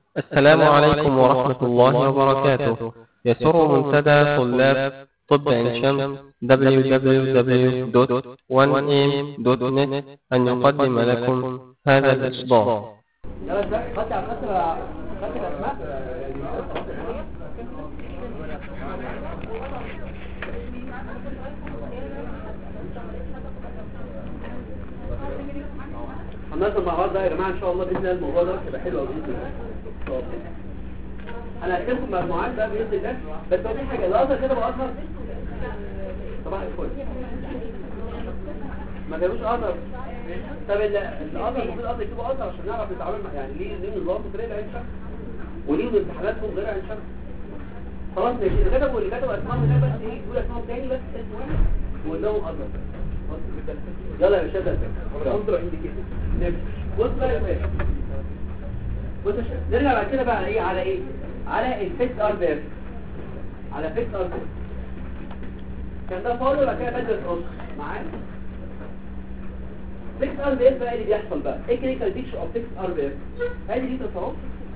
السلام عليكم ورحمة الله وبركاته يسر منتدى طلاب طب عين شمس www.1am.net أن يقدم لكم هذا الإصدار يلا ازاي خدت على خدت خدت الاسماء هننزل مع بعض بقى يا جماعه ان شاء الله باذن الله الموضوع ده هيبقى حلو قوي باذن الله ان شاء الله انا هكتبكم مجموعات بقى باذن الله بس هو في حاجه الازهر كده بقى ازهر صباح الفل ما جابوش ازهر طب ال- الازهر المفروض الازهر يكتبوا ازهر عشان نعرف نتعامل مع يعني ليه ليه نظام غير عين شمس وليه امتحاناتهم غير عين شمس خلاص ماشي اللي كتبوا اللي كتبوا اسمائهم هناك بس ايه يقول اسمائهم تاني بس اسم واحد وقدامهم ازهر يلا يا شباب انظر عندي كده بص بقى يا شباب بص يا شباب نرجع بعد كده بقى على ايه على ايه على الفيكس ار بير على فيكس ار بير كان ده فاول ولا كده بدل الرص معايا فيكس ار بير بقى اللي بيحصل بقى ايه كلينيكال بيكتشر اوف فيكس ار بير ادي دي تصور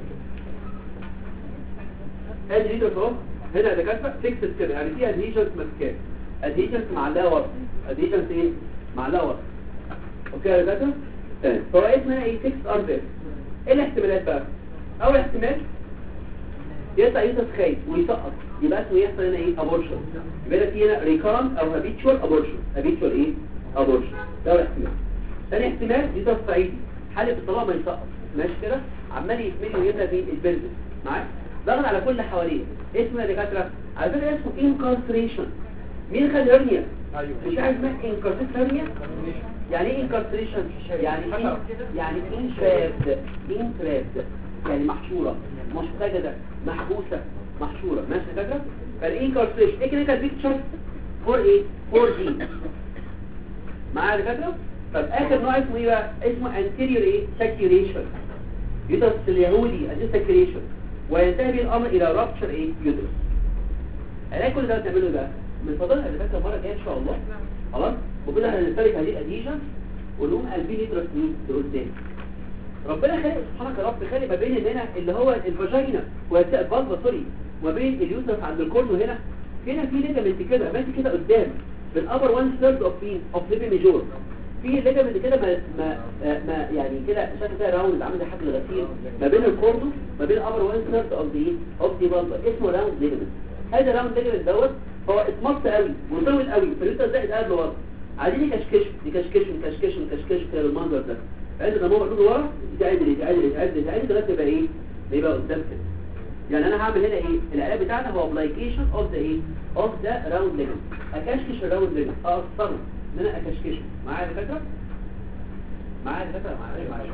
ادي دي تصور هنا يا دكاتره فيكس كده يعني في ادهيجنز ماسكاه ادهيجنز معلقه ورا ادهيجنز ايه معلقه ورا اوكي يا دكاتره تمام فهو اسمها ايه فيكس ار بير ايه الاحتمالات بقى اول احتمال يطلع يوسف خايف ويسقط يبقى اسمه يحصل هنا ايه ابورشن يبقى في هنا ريكارنت او هابيتشوال ابورشن هابيتشوال ايه ابورشن ده اول احتمال ثاني احتمال يوسف صعيدي حالة الطلاق ما يسقط ماشي كده عمال يتملي ويبدا في البيزنس معاك ضغط على كل حواليه اسمه يا دكاتره على فكره اسمه انكارسريشن مين خد هرنيا مش عارف اسمها انكارسريشن يعني ايه انكارسريشن يعني إيه؟ يعني انترابد انترابد يعني محشورة محتجدة محبوسة محشورة ماشي يا دكاتره فالانكارسريشن ايه كده بيكتشر فور ايه فور دي معايا يا دكاتره طب اخر نوع اسمه ايه بقى اسمه anterior ايه saturation يوترس اليهودي anterior saturation وينتهي به الامر الى rupture ايه يوترس علاج كل ده بتعمله ده من فضلها اللي فاكره المره الجايه ان شاء الله خلاص وكده هنفترق هذه الاديشن ونقوم قلبين يوترس مين لقدام ربنا خلق سبحانك يا رب خلق ما بين هنا اللي هو الفاجينا والبلبة سوري وما بين اليوترس عند الكورنو هنا هنا في ليجامنت كده ماشي كده قدام بالابر 1 ثيرد اوف مين اوف ليبي ميجور في ليجامنت كده ما ما ما يعني كده شكل كده راوند عامل زي حبل الغسيل ما بين الكورنو ما بين الابر 1 ثيرد اوف دي اوف دي بلبة اسمه راوند ليجامنت هذا راوند ليجامنت دوت هو اتمط قوي وطول قوي فاليوترس زائد قاعد لورا عايزين يكشكشوا يكشكشوا يكشكشوا يكشكشوا كده بالمنظر ده عند ما هو محطوط ورا يتعدل يتعدل يتعدل يتعدل لغايه يبقى ايه يبقى قدام كده يعني انا هعمل هنا ايه العلاج بتاعنا هو ابليكيشن اوف ذا ايه اوف ذا راوند ليجمنت اكشكش الراوند ليجمنت اقصره ان انا اكشكشه معايا يا دكاتره معايا يا دكاتره معايا معايا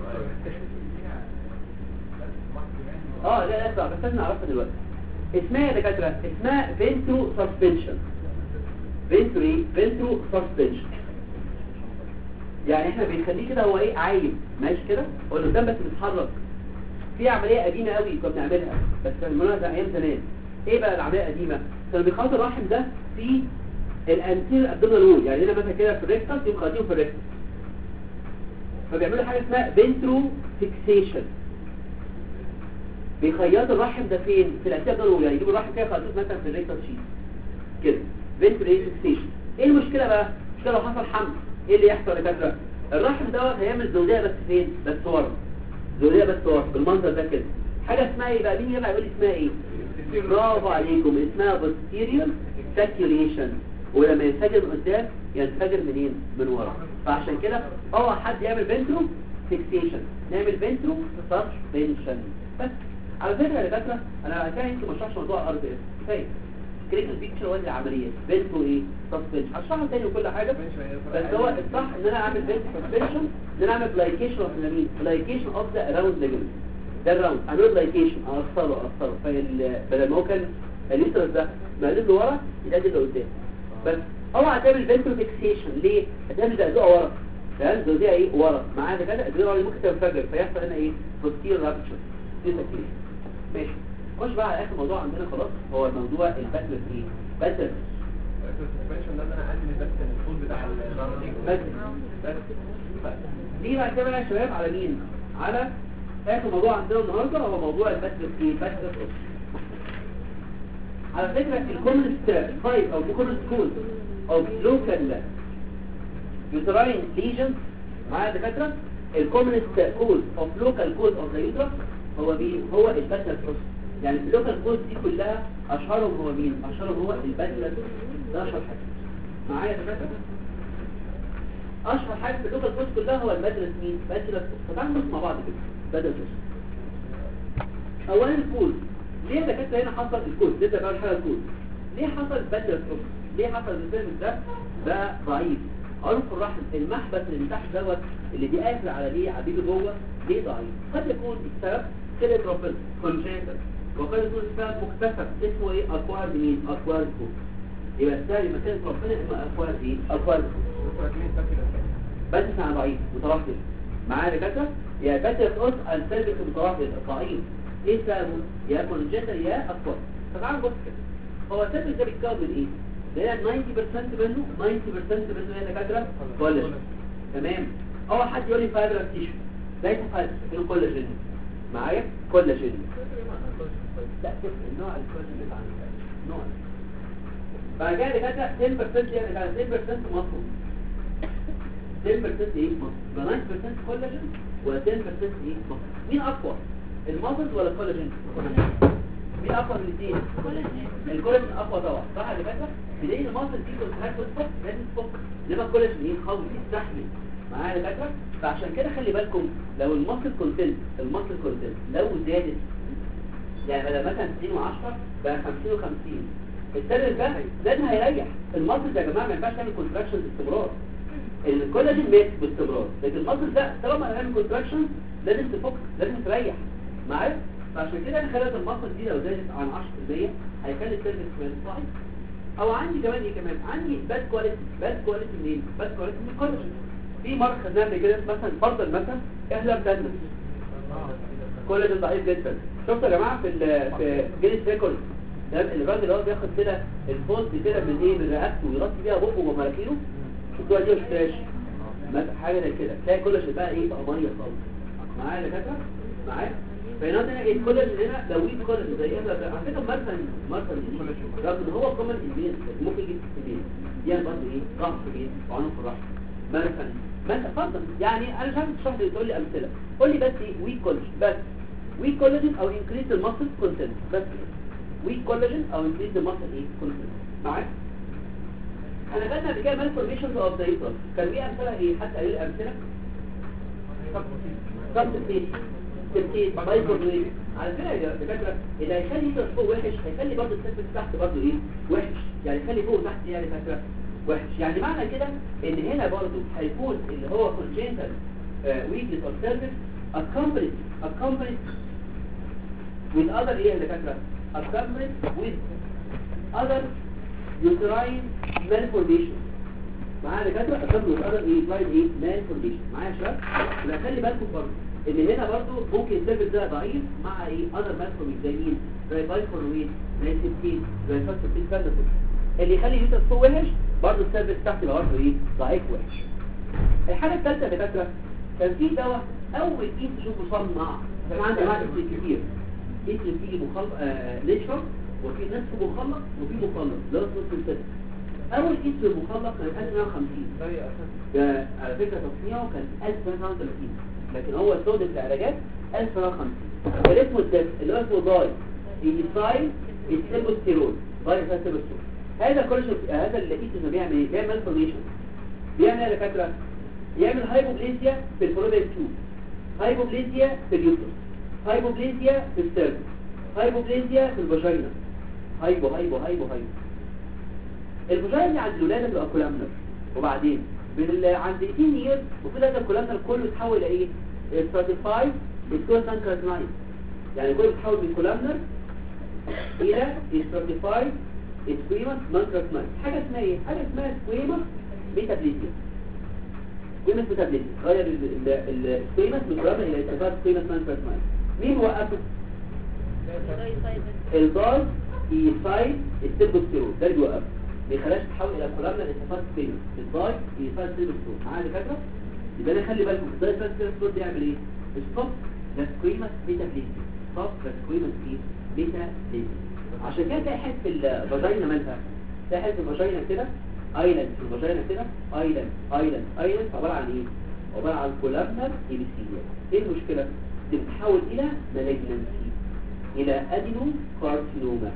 اه لا لا بس احنا عرفنا دلوقتي اسمها يا دكاتره اسمها فينترو سسبنشن فينترو ايه فينترو سسبنشن يعني احنا بنخليه كده هو ايه عايم ماشي كده هو اللي قدام بس بيتحرك في عمليه قديمه قوي كنا بنعملها بس كان منها ايام زمان ايه بقى العمليه القديمه كانوا بيخاطر الرحم ده في الانتير ابدومينال وول يعني هنا مثلا كده في الريكتس يبقى خاطيهم في الريكتس فبيعملوا حاجه اسمها بنترو فيكسيشن بيخيطوا الرحم ده فين في الانتير ابدومينال وول يعني يجيبوا الرحم كده خاطوه مثلا في الريكتس شيت كده بنترو فيكسيشن ايه المشكله بقى المشكله لو حصل حمل ايه اللي يحصل يا دكاتره الرحم دوت هيعمل زوديه بس فين بس ورا زوديه بس ورا بالمنظر ده كده حاجه اسمها ايه بقى مين ينفع يقول لي اسمها ايه برافو عليكم اسمها posterior saturation ولما ينفجر من قدام ينفجر منين من ورا فعشان كده اوعى حد يعمل بنترو فيكسيشن نعمل بنترو سسبنشن بس على فكره يا دكاتره انا كان يمكن ما اشرحش موضوع ار بي اس كفايه كلينيكال بيكتشر وادي العمليات بنتو ايه سسبنشن هشرحها تاني وكل حاجه بس هو الصح ان انا اعمل بنت سسبنشن ان انا اعمل بلايكيشن اوف مين بلايكيشن اوف ذا راوند ليجمنت ده الراوند اعمل بلايكيشن اقصره اقصره فال بدل ما هو كان اليوترس ده مقلب لورا يتقلب لقدام بس اوعى تعمل بنتو فيكسيشن ليه هتعمل زقزقه ورا فاهم زوديها ايه ورا معاها ده كده الزقزقه ورا ممكن تنفجر فيحصل هنا ايه بوستير رابتشر دي تكليف ماشي خش بقى على اخر موضوع عندنا خلاص هو موضوع الباتلر ايه باتلر السسبنشن ده انا اقلل بس الطول بتاع الرامنينج بس بس دي بعد كده بقى يا شباب على مين على اخر موضوع عندنا النهارده هو موضوع الباتريك ايه باتريك اوس على فكره الكومنست تايب او الكومنست كود او لوكال يوتراين ليجنز معايا يا دكاتره الكومنست كود اوف لوكال كود اوف ذا يوترس هو مين هو الباتريك اوس يعني اللوكال كود دي كلها اشهرهم هو مين اشهرهم هو الباتريك ده اشهر حاجه معايا يا دكاتره اشهر حاجه في اللغه الكورس كلها هو المدرس مين مدرس فتعالوا نبص مع بعض كده بدل بص اولا الكود ليه دكاتره هنا حصل الكود لسه بقى حاجه الكود ليه حصل بدل كروس ليه حصل الفيلم ده ده ضعيف عنق الرحم المحبس اللي من تحت دوت اللي دي قافل على ليه عبيده جوه ليه ضعيف قد يكون السبب كده ربنا كونجنتال وقد يكون السبب مكتسب اسمه ايه اكوارد مين اكوارد كود يبقى السبب مكان ربنا اسمه اكوارد ايه اكوارد كود بس انا ضعيف مترفض معايا دكاتره يا باتر اوس السيرفيس مترفض ضعيف ايه سببه يا كونجنتال يا اكوار فتعالوا نبص كده هو السيرفيس ده بيتكون من ايه ده 90% منه 90% منه يا دكاتره كولاجين تمام اول حد يقول لي فايبر تيشو ليس فايبر لكنه كولاجين معايا كولاجين لا تفرق نوع الكولاجين اللي عندك نوع بعد كده دكاتره 10% يعني 10% مصروف 10% ايه مصر 90% كولاجين و 10% ايه مصر مين اقوى المصل ولا الكولاجين مين اقوى من الاثنين الكولاجين اقوى طبعا صح اللي فاكره بدليل المصل فيه كونتراكت والفوق لازم تفك انما الكولاجين ايه قوي يستحمل معايا اللي فاكره فعشان كده خلي بالكم لو المصل كونتنت المصل كونتنت لو زادت يعني بدل مثلا 2 و10 بقى 50 و50 السر ده لازم هيريح المصل ده يا جماعه ما ينفعش تعمل كونتراكشن باستمرار الكولاجين مات باستمرار لكن المصل ده طالما هنعمل كونتراكشن لازم تفك لازم تريح معايا فعشان كده انا خليت المصل دي لو زادت عن 10% هيخلي السيرفيس كمان ضعيف او عندي كمان ايه كمان عندي باد كواليتي باد كواليتي منين باد كواليتي من الكولاجين في مرض خدناه قبل كده مثلا فرضا مثلا اهلا تندس كولاجين ضعيف جدا شفتوا يا جماعه في ال في جينيس ريكورد ده الراجل اللي هو بياخد كده الفولت كده من ايه من رقبته ويغطي بيها بقه ومراكينه شفتوها دي وشفتهاش حاجه زي كده تلاقي كولاجين بقى ايه بقى ميه خالص معايا يا دكاتره معايا فهنا هنا ايه الكولاجين هنا لو ويك كولاجين زي ايه على فكره مثلا مثلا رغم ان هو كومن البيت ممكن يجي في البيت يعني برضه ايه ضغط في البيت وعنق في الرحم مثلا مثلا فرضا يعني انا مش عارف تشرح لي تقول لي امثله قول لي بس ايه ويك كولاجين بس ويك كولاجين او انكريز الماسل كونتنت بس ويك كولاجين او انكريز الماسل ايه كونتنت معايا انا خدنا قبل كده مالفورميشنز اوف ذا يوترس كان في امثله ايه حتى قال لي امثله سبتيت سبتيت بايكورنيت على فكره يا دكاتره اللي هيخلي يوترس فوق وحش هيخلي برضه السيرفس تحت برضه ايه وحش يعني يخلي فوق وتحت يعني دكاتره وحش يعني معنى كده ان هنا برضه هيكون اللي هو congenital weakness of cervix accompanied accompanied with other ايه يا دكاتره accompanied with other uterine malformation معايا دكاتره accompanied with other ايه uterine ايه malformation معايا يا شباب يبقى خلي بالكم برضه ان هنا برضه ممكن السيرفس ده ضعيف مع ايه other malformation زي مين زي بايكورنويد زي سيبتين زي فاسفوتين فاسفوتين اللي يخلي اليوترس فوق وحش برضه السيرفس تحت يبقى برضه ايه ضعيف وحش الحاجه الثالثه يا دكاتره كان في دواء اول كيس تشوف مصنع كان عندي انواع كتير كيس فيه مخلط آه نشر وفي نصف مخلط وفي مخلط اللي هو نصف الست اول كيس المخلط كان 1950 ده على فكره تصنيعه كان 1930 لكن هو استخدم في علاجات 1950 كان اسمه الدم اللي هو اسمه داي ايثايل السيبوستيرول داي السيبوستيرول هذا كولاجين هذا اللي انه بيعمل ايه بيعمل مالفورميشن بيعمل ايه يا دكاتره يعمل هايبوبليزيا في الفلوبيان تيوب هايبوبليزيا في اليوترس هايبوبليزيا في السيرفس هايبوبليزيا في الفاجينا هايبو هايبو هايبو هايبو الفاجينا عند الولاده بتبقى كولامنر وبعدين من عند 18 يير وفي هذا الكولامنر كله يتحول الى ايه ستراتيفايد سكوتان كارتنايز يعني كله يتحول من كولامنر الى ستراتيفايد سكويمس نون كارتنايز حاجه اسمها ايه حاجه اسمها سكويمس ميتابليزيا سكويمس ميتابليزيا غير السكويمس من كولامنر الى ستراتيفايد سكويمس نون كارتنايز مين وقفه الضاي يسايد السيربوستيرول ده اللي بيوقفه ما يخليهاش تتحول الى كولامنا لانتفاض سبينس الضاي يسايد السيربوستيرول معايا يا دكاتره يبقى انا خلي بالكم الضاي يسايد السيربوستيرول بيعمل ايه ستوب ده سكويمس بيتا بليزي صف ده سكويمس ايه بيتا بليزي عشان كده تلاقي حته في الفاجينا مالها تلاقي حته في الفاجينا كده ايلاند في الفاجينا كده ايلاند ايلاند ايلاند عباره عن ايه عباره عن كولابنر ايبيثيليا ايه المشكله دي بتتحول الى مالجنسي الى ادينو كارسينوما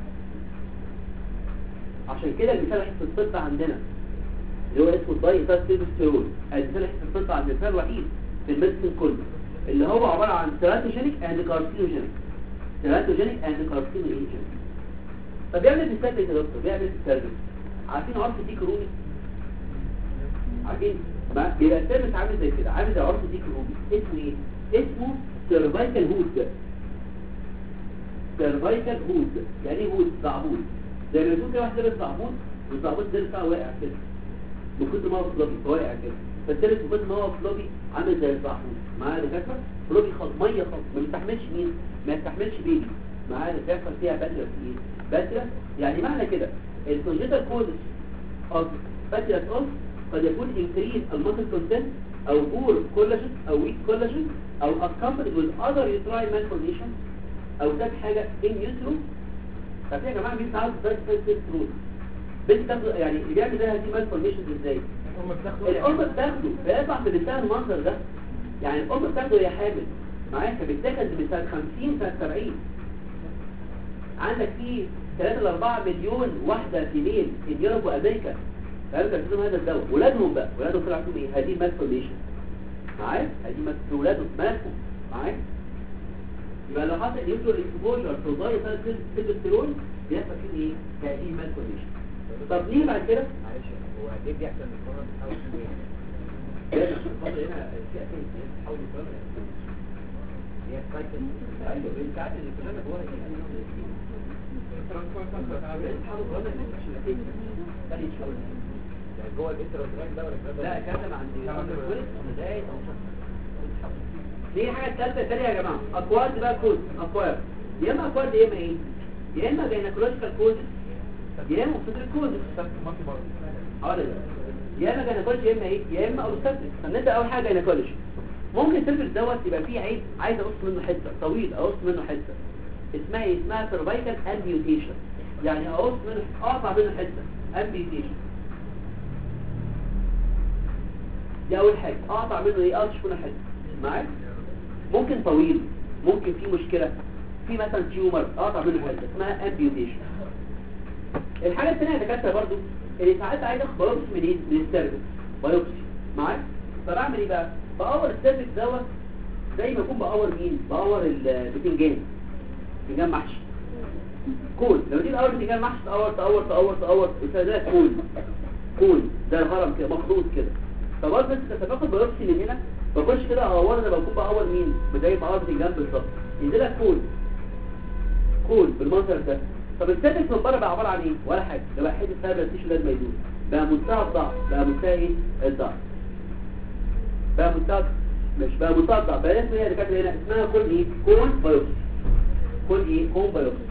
عشان كده المثال في الطب عندنا اللي هو اسمه الدايتاستيرون المثال في الطب عند المثال الوحيد في الميديسن كله اللي هو عباره عن تيراتوجينيك اند كارسينوجينيك تيراتوجينيك اند كارسينوجينيك طب بيعمل السيرفيس يا دكتور بيعمل السيرفيس عارفين عرف دي كروني عارفين ما بيبقى السيرفيس عامل زي كده عامل زي عرف دي كروني اسمه ايه اسمه سيرفايكال هود سيرفايكال هود يعني ايه هود زعبوط زي ما يكون كده واحد لابس زعبوط والزعبوط ده بتاعه واقع كده من كتر ما هو فلوبي واقع كده فالثالث من كتر ما هو فلوبي عامل زي الزعبوط معايا دكاتره فلوبي خالص ميه خالص ما بيستحملش مين ما يستحملش بيبي معايا بيحصل فيها باتريا ايه باتريا يعني معنى كده الكونجيتال كودس اوف باتريا اوف قد يكون انكريز المسل كونتنت او بور كولاجين او ويك كولاجين او accompanied with other uterine malformations او تاج حاجه in utero طب يا جماعه مين عاوز بس بس ترول بنت تاخد يعني اللي بيعمل ده دي malformations ازاي هم بتاخدوا الام بتاخده فيطلع في بنتها المنظر ده يعني الام بتاخده وهي حامل معايا فبتاخد من سنه 50 سنه 70 عندك في 3 ل 4 مليون واحده في ميل في يوروب وامريكا فقالوا كانوا هذا الدواء ولادهم بقى ولادهم طلعوا فيهم ايه هذه مالفورميشن معايا هذه مال- ولادهم مالكم معايا يبقى لو حصل يوتر اكسبوجر تو دايت تستوستيرون بيحصل فيه ايه هذه مالفورميشن طب ليه بعد كده معلش هو ليه بيحصل ان الكورونا بتحاول تقول لازم الفضل هنا في اساس بتحاول تقول هي سايكل ايوه بتاعت اللي كلنا جواها جوه الانترا ده ولا لا كلام عن بداية او دي حاجة الثالثة الثانية يا جماعة اكوارد بقى كود اكوارد يا اما اكوارد يا اما ايه يا اما جينيكولوجيكال كود يا اما اوبستريك كود اه لا يا اما جينيكولوجي يا اما ايه يا اما اوبستريك فنبدا اول حاجة جينيكولوجي ممكن السيرفس دوت يبقى فيه عيب عايز اقص منه حتة طويل اقص منه حتة اسمها ايه اسمها سيرفايكال امبيوتيشن يعني اقص منه اقطع منه حتة امبيوتيشن دي اول حاجة اقطع منه ايه اقطش منه حته معاك ممكن طويل ممكن في مشكلة في مثلا تيومر اقطع منه حته اسمها امبيوتيشن الحاجة الثانية يا دكاتره برضو اللي ساعات عايز اخد بايوبسي من ايه من السيرفكس بايوبسي معاك فبعمل ايه بقى بقور السيرفكس دوت زي ما اكون بقور مين بقور البتنجان بتنجان محشي كول لو دي الاول بتنجان محشي تقور تقور تقور تقور ده كول كول ده الهرم كده مخطوط كده فبرضه بس انت باخد بايوبسي من هنا بخش كده اقور انا بكون بقور مين زي ما قورت الجنب بالظبط ينزل لك كول كول بالمنظر ده طب السيرفكس من بره بقى عباره عن ايه ولا حاجه ده بقى حته فيها تيشو لازم يدور بقى منتهى الضعف بقى منتهى ايه الضعف بقى منتهى مش بقى منتهى الضعف بقى اسمها ايه اللي كانت هنا اسمها كول ايه كول بايوبسي كول ايه كول بايوبسي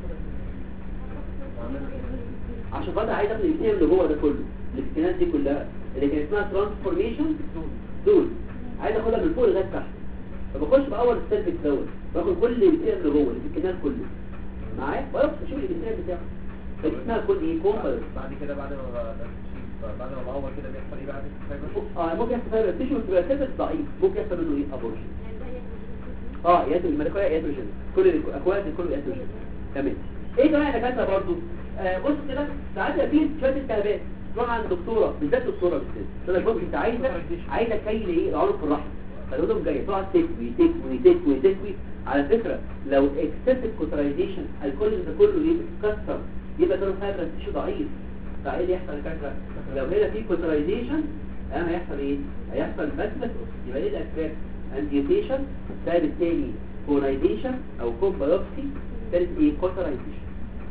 عشان خاطر عايز اخد الاثنين اللي جوه ده كله الاسكنات دي كلها اللي كان اسمها ترانسفورميشن دول عايز اخدها من فوق لغايه تحت فبخش باول السيرفكس دوت باخد كل الاثنين اللي جوه اللي في الكنال كله معايا بس اشوف الاثنين بتاعه فدي اسمها كل ايه كوم بعد كده بعد ما ب- بعد ما بعور كده بيحصل ايه بعد الفايبر اه ممكن يحصل فيها تيشو تبقى سيرفكس ضعيف ممكن يحصل منه ايه ابورشن اه ياتو الملكيه ياتروجين كل الاكواد كله ياتروجين تمام ايه كمان يا دكاتره برضو آه بص كده ساعات يبقى في شويه التهابات تروح عند دكتوره بالذات دكتوره بالذات تقول لك بص انت عايزه عايزه تكيل ايه العنق في الرحم فالهدوم جايه تقعد تكوي تكوي تكوي تكوي على فكره لو اكسسيف كوترايزيشن الكولاجين ده كله ايه بيتكسر يبقى ده فايبر تيشو ضعيف فايه اللي يحصل يا دكاتره لو هنا في كوترايزيشن انا هيحصل ايه هيحصل بس يبقى ايه الاسباب امبيوتيشن ثالث الثاني كونايزيشن او كوم بايوبسي ثالث ايه كوترايزيشن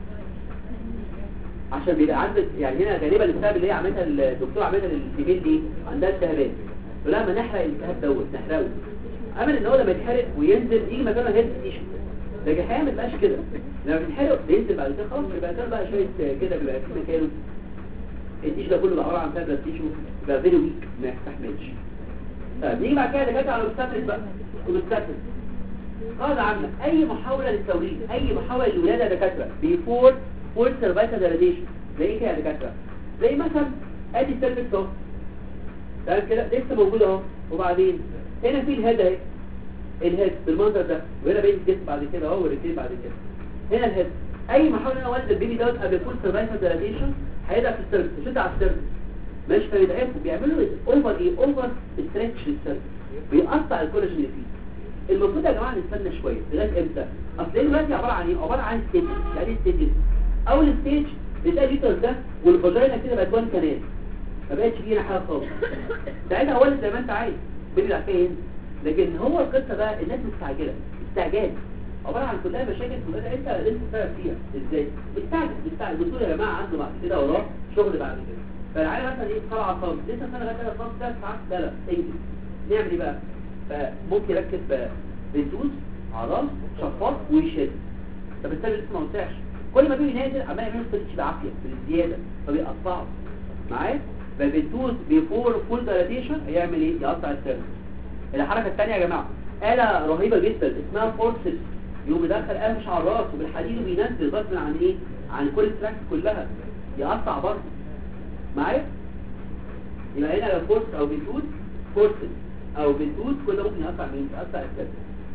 عشان بيبقى عندك يعني هنا غالبا السبب اللي هي عملتها الدكتور عملتها للفيميل دي عندها التهابات فلما نحرق الالتهاب دوت نحرقه امل ان هو لما يتحرق وينزل يجي مكانه هيد تيشو لكن الحقيقه ما تبقاش كده لما بيتحرق بينزل بعد كده خلاص بيبقى كده بقى شويه كده بيبقى في مكانه التيشو ده كله بقى عباره عن فايبر تيشو بقى فيري ويك ما يستحملش طيب نيجي بعد كده دكاتره على الاوبستاتريك بقى الاوبستاتريك قاعدة عامة اي محاولة للتوليد اي محاولة للولادة يا دكاترة بيفور فور سيرفايكال ديليشن زي ايه كده يا دكاترة زي مثلا ادي السيرفكس اهو تمام كده لسه موجود اهو وبعدين هنا في الهيد اهي الهيد بالمنظر ده وهنا بين الجسم بعد كده اهو والرجلين بعد كده هنا الهيد اي محاولة انا والد البيبي دوت قبل يكون سيرفايكال ديليشن هيبقى في السيرفكس يشد على السيرفكس مش فيضعفوا بيعملوا اوفر ايه اوفر ستريتش للسيرفكس بيقطع الكولاجين اللي فيه المفروض يا جماعه نستنى شويه لغايه امتى اصل ايه دلوقتي عباره عن ايه عباره عن ستيج يعني ايه ستيج اول ستيج بتلاقي اليوتر ده والفاجينا كده بقت وان كانال ما بقتش فينا حاجه خالص ساعتها ولد زي ما انت عايز بيبقى فين لكن هو القصه بقى الناس مستعجله استعجال عباره عن كلها مشاكل كلها انت لازم تفهم فيها ازاي مستعجل مستعجل الدكتور يا جماعه عنده بعد كده وراه شغل بعد كده فالعيال مثلا ايه طلع صمت لسه سنه لغايه كده صمت ده ساعات لا لا انجز نعمل ايه بقى فممكن يركب بنتوز عضل شفاط ويشد طب السبب لسه ما وسعش كل ما بيجي نازل عمال يعمل ستريتش بعافيه بالزياده فبيقطعه معايا فالبنتوز بيفور فول دايلاتيشن هيعمل ايه يقطع السيرفس الحركه الثانيه يا جماعه آلة رهيبة جدا اسمها فورسز يقوم يدخل آلة مش على الراس وبالحديد وبينزل غصب عن ايه عن كل التراك كلها يقطع برضه معايا يبقى هنا لو فورس او بنتوز فورسز او بنتوز كل ده ممكن يقطع مين يقطع السيرفس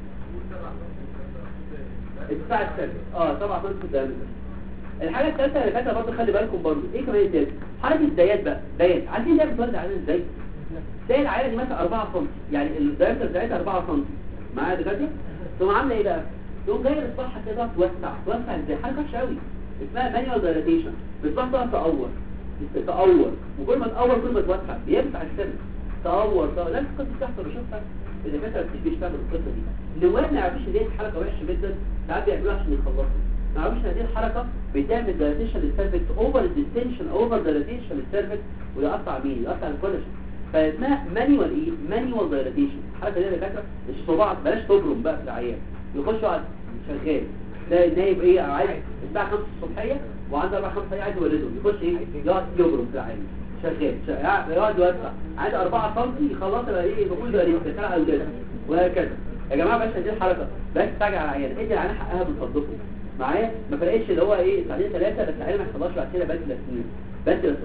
ارتفاع السيرفس اه طبعا خلص الدايمتر الحاجه الثالثه اللي فاتها برضه خلي بالكم برضه ايه كمان الثالث حركه الدايات بقى دايات عارفين ده بتولد عامل ازاي تلاقي العيله دي مثلا 4 سم يعني الدايمتر بتاعتها 4 سم معايا دلوقتي ثم عامله ايه بقى تقوم جايه بصباعها كده توسع توسع ازاي حركه وحشه قوي اسمها مانيوال دايلاتيشن بتصبح بقى تقور تقور وكل ما تقور كل ما توسع بيوسع السن تقور تقور نفس القصه بتحصل بشوفها الدكاتره كتير بيشتغلوا القصه دي النواب ما يعرفوش ان دي حركه وحشه جدا ساعات بيعملوها عشان يخلصوا ما يعرفوش ان هذه الحركه بتعمل دايلاتيشن للسيرفكس اوفر ديستنشن اوفر دايلاتيشن للسيرفكس ويقطع مين يقطع الكولاجين فاسمها مانيوال ايه مانيوال دايلاتيشن الحركه دي يا دكاتره مش صباع بلاش تبرم بقى في العيان يخش على شغال ده نايب ايه عايز الساعه 5 الصبحيه وعنده 4 5 عايز يولده يخش ايه يقعد يبرم في العيان شغال شغال يقعد يوسع عايز 4 سم يخلص بقى ايه بقول ده ايه بتاع اولاده وهكذا يا جماعه بلاش هذه الحركه بلاش تستعجل على العيان ادي العيان حقها بتصدقه معايا ما فرقتش اللي هو ايه ساعتين ثلاثه بس العيان ما يحصلهاش بعد كده بس سنين بس بس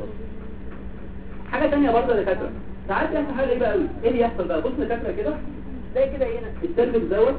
حاجه ثانيه برضه يا دكاتره ساعات بيحصل حاجه غريبه قوي ايه اللي يحصل بقى بص يا دكاتره كده تلاقي كده هنا السيرفكس دوت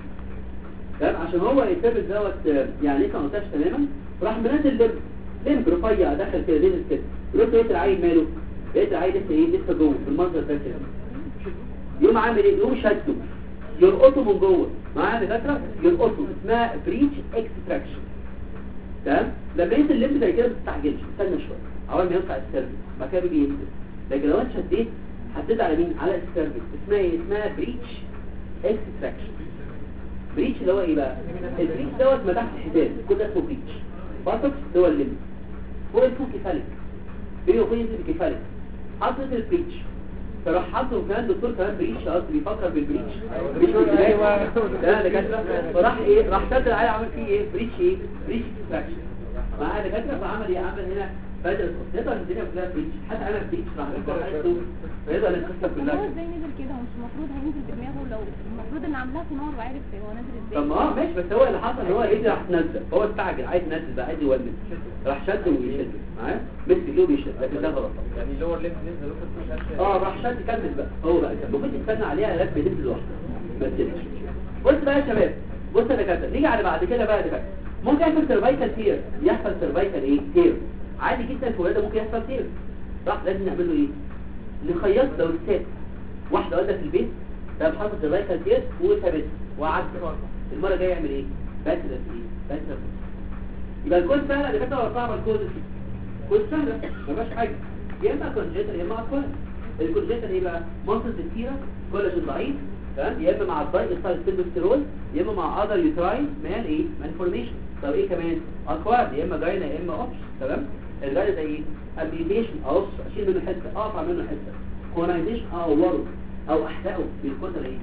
تمام عشان هو السيرفكس دوت يعني لسه ما قلتهاش تماما راح منزل لب لب رفيع دخل كده نزل كده يروح لقيت العيل ماله لقيت العيل لسه ايه لسه جوه في المنظر ده كده يقوم عامل ايه يقوم شده يلقطه من جوه معايا دكاتره يلقطه اسمها بريتش اكستراكشن تمام لما ينزل اللب زي كده ما تستعجلش استنى شويه اول ما يوسع السيرفكس بعد كده بيجي ينزل لكن لو انت شديت حطيت على مين على السيرفكس اسمها ايه اسمها بريتش اكستراكشن بريتش اللي هو ايه بقى البريتش دوت ما تحت الحزام كل ده اسمه بريتش باتوكس اللي هو الليمب فوق اسمه كيفاليك بينه وبين الكيفاليك حطيت البريتش فراح حطه كمان دكتور كمان بريتش قصدي بيفكر بالبريتش بريتش ايوه ده دكاتره فراح ايه راح شد العيال عمل فيه ايه بريتش ايه بريتش اكستراكشن معاه دكاتره فعمل ايه عمل هنا بدل يقدر الدنيا كلها بريتش حتى انا بريتش راح حطه فيقدر القصه طب كلها هو ازاي نزل كده مش المفروض هينزل بدماغه لو المفروض ان عاملاه في نار وعارف هو نازل ازاي طب ما اه ماشي بس هو اللي حصل ان هو ايه راح نزل هو استعجل عايز ينزل بقى عايز يولد راح شد ويشد معاه مسك ايده وبيشد لكن ده غلط طبعا. يعني اللور ليفت نزل لوكس مش اه راح شد كمل بقى هو بقى كان ممكن تستنى عليها لغايه ما تنزل لوحدها ما تنزلش بص بقى يا شباب بص يا دكاتره نيجي على بعد كده بقى يا دكاتره ممكن يحصل سيرفايكال تير يحصل سيرفايكال ايه تير عادي جدا في الولاده ممكن يحصل تير صح لازم نعمل له ايه نخيط لو الست واحده والده في البيت ده حصل سيرفايكال تير وثابت وعدى المره الجايه يعمل ايه بس ده ايه بس ده يبقى الكود سهله دكاتره ولا صعبه الكود كود سهله ما فيهاش حاجه يا اما كونجيتال يا اما اكوان الكونجيتال ايه بقى مصل كتيره كولاجين ضعيف تمام يا اما مع الدايت ستايل سيلبسترول يا اما مع اذر يوتراين مال ايه مالفورميشن طب ايه كمان اكواد يا اما جاينا يا اما اوبش تمام الجاينا ده ايه امبيتيشن اقص اشيل منه حته اقطع منه حته كونايزيشن اعوره او احرقه بالكتله ايه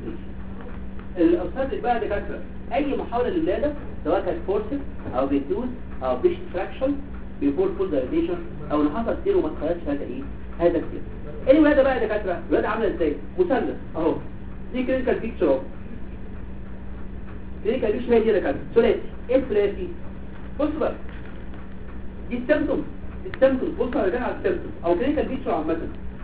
الاستاذ بقى دكاتره اي محاوله للولاده سواء كانت فورسد او بيتوز او بيش فراكشن بيفور فول دايليشن او ان حصل سير وما تخيلش هذا ايه هذا السير ايه الولاده بقى يا دكاتره الولاده عامله ازاي مثلث اهو دي كلينيكال بيكتشر اهو كلينيكال بيكتشر هي دي يا كابتن ثلاثي ايه الثلاثي بص بقى دي السيمتوم السيمتوم بص على جنب على السيمتوم او كلينيكال بيكتشر عامه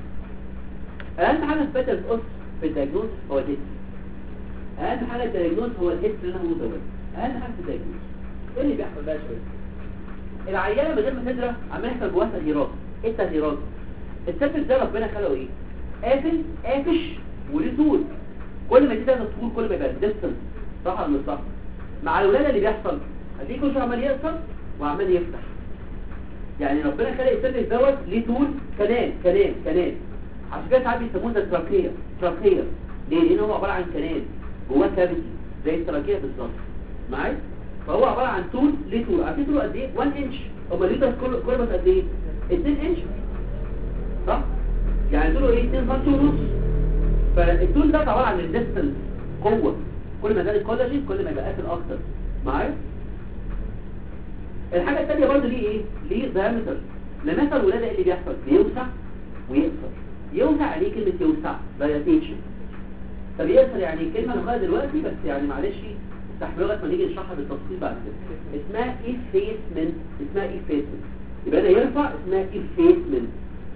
اهم حاجه في باتر اس في الدايجنوز هو الهيت اهم حاجه في الدايجنوز هو الهيت اللي انا هقوله ده اهم حاجه في الدايجنوز ايه اللي بيحصل بقى شويه العيانه من غير ما تدرى عمال يحصل جواها تغييرات ايه التغييرات السيرفس ده ربنا خلقه ايه قافل قافش وليه طول كل ما تزيد الطول كل ما يبقى ديستنس صح ولا مش صح مع الولاده اللي بيحصل هتلاقيه كل شويه عمال يقصر وعمال يفتح يعني ربنا خلق السيرفس دوت ليه طول كنال كنال كنال عشان كده ساعات بيسموه ده تراكيه تراكيه ليه لان هو عباره عن كنال جواه كافيتي زي التراكيه بالظبط معايا فهو عباره عن طول ليه طول عارفين طوله قد ايه 1 انش امال الليتر كل كل بس قد ايه 2 انش صح يعني طوله ايه 2 سم ونص فالطول ده عباره عن الديستنس قوه كل ما زاد الكولاجين كل ما يبقى قافل اكتر معايا الحاجه الثانيه برضه ليه ايه ليه دايمتر لما يحصل ولاده ايه اللي بيحصل بيوسع ويقصر يوسع يعني ايه كلمه يوسع دايلاتيشن طب يقصر يعني كلمه ناخدها دلوقتي بس يعني معلش استحملوا لغايه ما نيجي نشرحها بالتفصيل بعد كده اسمها effacement اسمها effacement يبقى ده يرفع اسمها effacement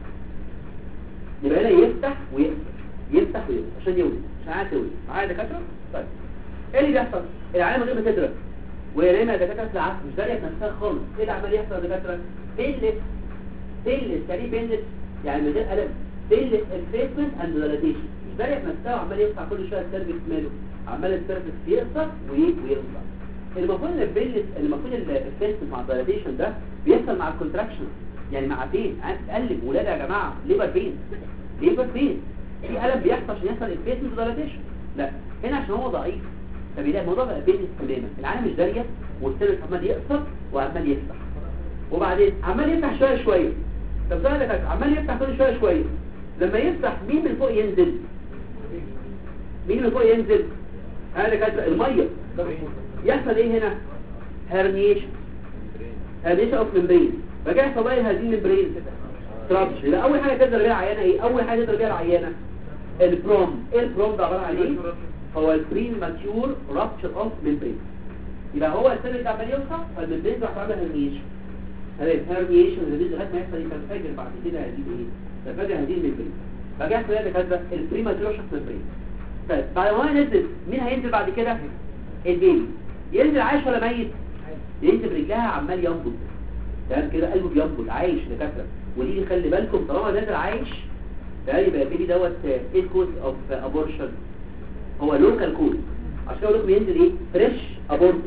يبقى هنا يفتح ويقفل يفتح ويقفل عشان يولد عشان عايز تولد معايا يا دكاتره طيب ايه اللي بيحصل العيال من غير ما تدرك وهي نايمه يا دكاتره في العكس مش داريه بنفسها خالص ايه اللي عمال يحصل يا دكاتره بينلس بينلس يعني إيه بينلس يعني من غير الم بينلس الفيسمنت اند ديلاتيشن مش داريه بنفسها وعمال يفتح كل شويه السيرفكس ماله عمال السيرفكس يقصر وي- ويوسع المفروض ان البينلس المفروض الفيسمنت مع الديلاتيشن ده بيحصل مع الكونتراكشن يعني مع بين عايز تقلب ولاده يا جماعه ليبر بين ليبر بين في الم بيحصل عشان يحصل الفيسمنت ديلاتيشن لا هنا عشان هو ضعيف فبيلاقي الموضوع بقى بين تماما العالم مش داريه والسيرفكس عمال يقصر وعمال يفتح وبعدين عمال يفتح شويه شويه طب سؤال لك عمال يفتح كل شويه شويه لما يفتح مين من فوق ينزل مين من فوق ينزل انا كانت الميه يحصل ايه هنا هرنيشن هرنيشن اوف ممبرين فجاه يحصل ايه هذه الممبرين ترابش لا اول حاجه تقدر بيها العيانه ايه اول حاجه تقدر بيها العيانه البروم ايه البروم ده عباره عن ايه هو البرين ماتيور رابتشر اوف ممبرين يبقى هو السن اللي عمال يوسع فالممبرين راح تعمل هرنيشن هذا هرنيشن اللي لغايه ما يحصل ينفجر بعد كده هذه ايه تنفجر هذه الممبرين فجاه يحصل ايه كده البرين ماتيور اوف ممبرين طيب بعد ما هو نزل مين هينزل بعد كده البيبي ينزل عايش ولا ميت ينزل برجلها عمال ينبض تمام كده قلبه بينبض عايش دكاتره ودي خلي بالكم طالما نازل عايش ده يبقى البيبي دوت ايه الكوز اوف ابورشن هو لوكال كود عشان اقول لكم ينزل ايه فريش ابورت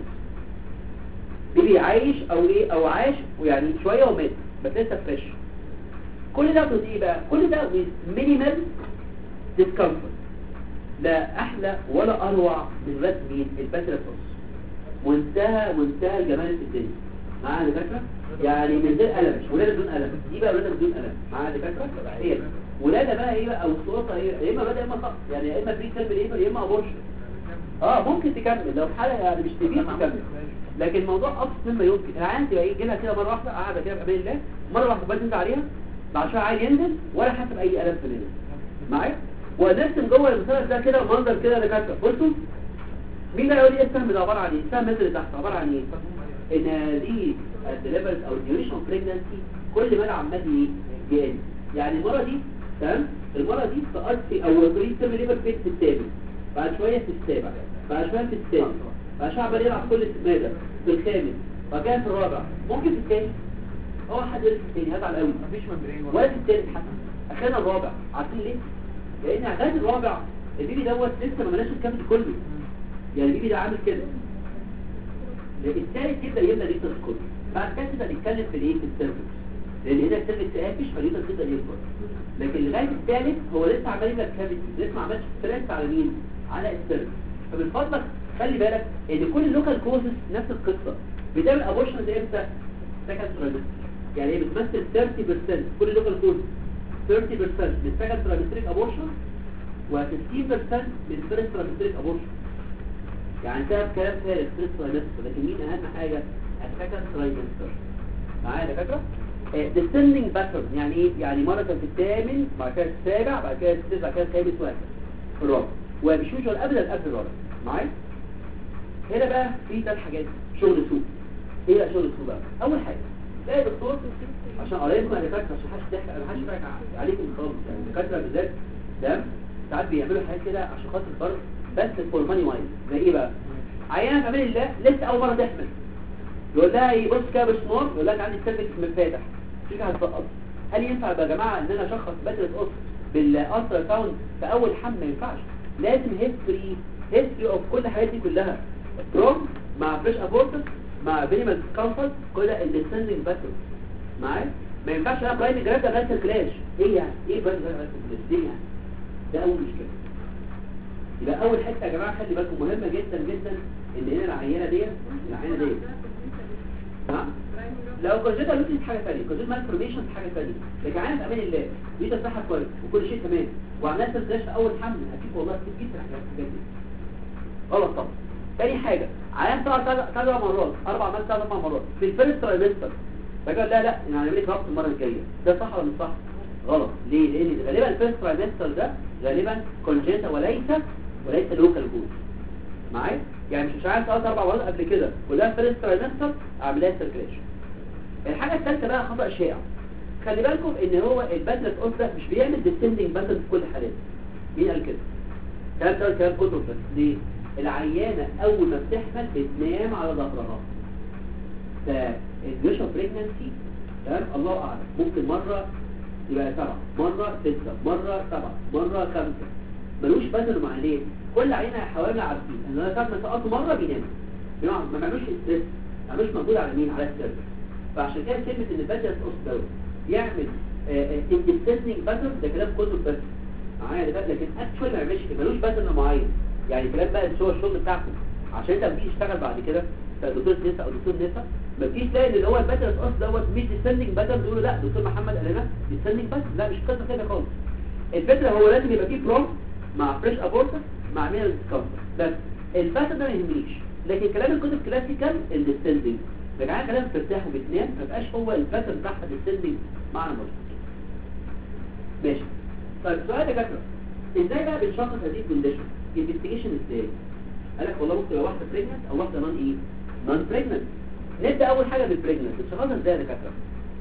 بيبي عايش او ايه او عاش ويعني شويه ومات بس لسه فريش كل ده بس ايه بقى كل ده مينيمال ديسكمفورت لا احلى ولا اروع من ولاد مين الباتريفوس وانتهى وانتهى الجمال في الدنيا معايا دكاتره يعني من غير الم مش ولاده بدون الم دي بقى ولاده بدون الم معايا دكاتره هي ولاده بقى ايه بقى او صورتها ايه يا اما ولاده يا اما خط يعني يا اما بري تيرم ليبر يا اما ابورشن اه ممكن تكمل لو حاله يعني مش كبير تكمل لكن الموضوع ابسط مما يمكن العيان تبقى ايه جيلها كده مره واحده قاعده كده بامان الله مره واحده بس انت عليها بعد شويه عايز ينزل ولا حاسس باي الم في النزل معايا ونرسم جوه المثلث ده كده منظر كده دكاتره بصوا مين بقى يقول لي ايه السهم ده عباره عن ايه السهم اللي تحت عباره عن ايه ان دي الدليفرز او الديوريشن اوف بريجنسي كل ما عمال ايه يقل يعني المره دي تمام المره دي تقضي او طريق تم ليبر فيت في الثامن بعد شويه في السابع بعد شويه في الثامن بعد شويه عمال يلعب كل ماذا في الخامس بعد كده في الرابع ممكن في الثاني هو حد يقول في الثاني هزعل قوي مفيش ممبرين ولا في الثالث حتى اخيرا الرابع عارفين ليه لان لغايه الرابع البيبي دوت لسه ما ملاش الكبد كله يعني البيبي ده عامل كده لكن الثالث يبدا يملى ليتر كله بعد كده تبدا نتكلم في الايه في السيرفكس لان هنا السيرفكس قافش فالليتر تبدا يكبر لكن لغايه الثالث هو لسه عمال يبقى الكبد لسه ما عملش ستريس على مين على السيرفكس فمن فضلك خلي بالك ان كل اللوكال كوزز نفس القصه بتعمل ابورشن امتى سكند ترايمستر يعني هي بتمثل 30% كل اللوكال كوزز 30% من سكند ترايمستريك ابورشن و 15% من فيرست ترايمستريك ابورشن يعني ده كلام فارغ فيرست ترايمستر لكن مين اهم حاجه السكند ترايمستر معايا يا دكاتره descending pattern يعني ايه يعني مره كان في الثامن بعد كده السابع بعد كده التاسع بعد كده الخامس وهكذا في الرابع ومش يوجوال ابدا قبل الرابع معايا هنا بقى في ثلاث حاجات شغل سوق ايه بقى شغل سوق بقى اول حاجه تلاقي دكتور عشان قرايبكم انا دكاتره عشان محدش يضحك انا محدش يضحك عليكم خالص يعني الدكاتره بالذات تمام ساعات بيعملوا حاجات كده عشان خاطر الفرد بس فور ماني وايز زي ايه بقى عيانه في امان الله لسه اول مره تحمل يقول لها ايه بص كده بسمار يقول لك عندي السيرفكس منفتح تيجي هتسقط هل ينفع يا جماعه ان انا اشخص بذره قص بالالترا ساوند في اول حمل ما ينفعش لازم هيستوري هيستوري اوف كل الحاجات دي كلها بروم مع فريش ابورتس مع فينيمال ديسكمفورت كل الديسندنج باترن معايا ما ينفعش انا برايم جرافت ده كلاش ايه يعني ايه برايم جرافت كلاش ليه يعني ده اول مشكله يبقى اول حته يا جماعه خلي بالكم مهمه جدا جدا ان هنا العينه ديت العينه ديت نعم لو كونجيتا لوتيس حاجه ثانيه كونجيتا مالفورميشن حاجه ثانيه لكن عينه في امان الله دي تصحى كويس وكل شيء تمام وعملت سيرش في اول حمل اكيد والله كتير جدا حاجات الحاجات دي غلط طبعا تاني حاجه عيان طلع ثلاث مرات اربع مرات ثلاث اربع مرات في الفيرست ترايمستر فقال لا لا انا هعمل لك ربط المره الجايه ده صح ولا مش صح غلط ليه لان غالبا الفيرست ترايمستر ده غالبا كونجيتا وليس وليس لوكال جود معايا يعني مش مش عارف ثلاث اربع مرات قبل كده كلها فيرست ترايمستر اعملها سيركليشن الحاجه الثالثه بقى خطا شائع خلي بالكم ان هو الباترت اوف ده مش بيعمل ديسندنج باترن في كل الحالات مين قال كده كلام ده كلام كتب بس ليه العيانه اول ما بتحمل بتنام على ظهرها فالجيش اوف بريجنانسي تمام الله اعلم ممكن مره يبقى سبعه مره سته مره سبعه مره خمسه ملوش بدل مع ليه كل عينه حوالي عارفين ان انا ساعه ما سقطوا مره بينام بينام ما بيعملوش ستريس ما بيعملوش مجهود على مين على السيرفر فعشان كده كلمه ان البدل اوف دوت يعمل اندستنج باترن ده كلام كتب بس معايا ده لكن اكشوال ما يعملش ملوش باترن معين يعني كلام بقى اللي هو الشغل بتاعكم عشان انت بتيجي تشتغل بعد كده دكتور نسا او دكتور نسا ما تجيش تلاقي اللي هو الباترن اوف دوت مش ديسندنج باترن تقول له لا دكتور محمد قال لنا ديسندنج باترن لا مش قصه كده خالص الفكره هو لازم يبقى فيه بروم مع فريش ابورتس مع مينال ديسكمفورت بس الباترن ده ما يهمنيش لكن كلام الكتب كلاسيكال الديسندنج لكن عايز كلام بترتاح وبتنام ما بقاش هو الباترن بتاعها ديسندنج معنى مظبوط ماشي طيب سؤال يا دكاتره ازاي بقى بنشخص هذه الكونديشن انفستيجيشن ازاي قال لك والله ممكن تبقى واحده بريجننت او واحده نون ايه نون بريجننت نبدا اول حاجه بالبريجننت بنشخصها ازاي يا دكاتره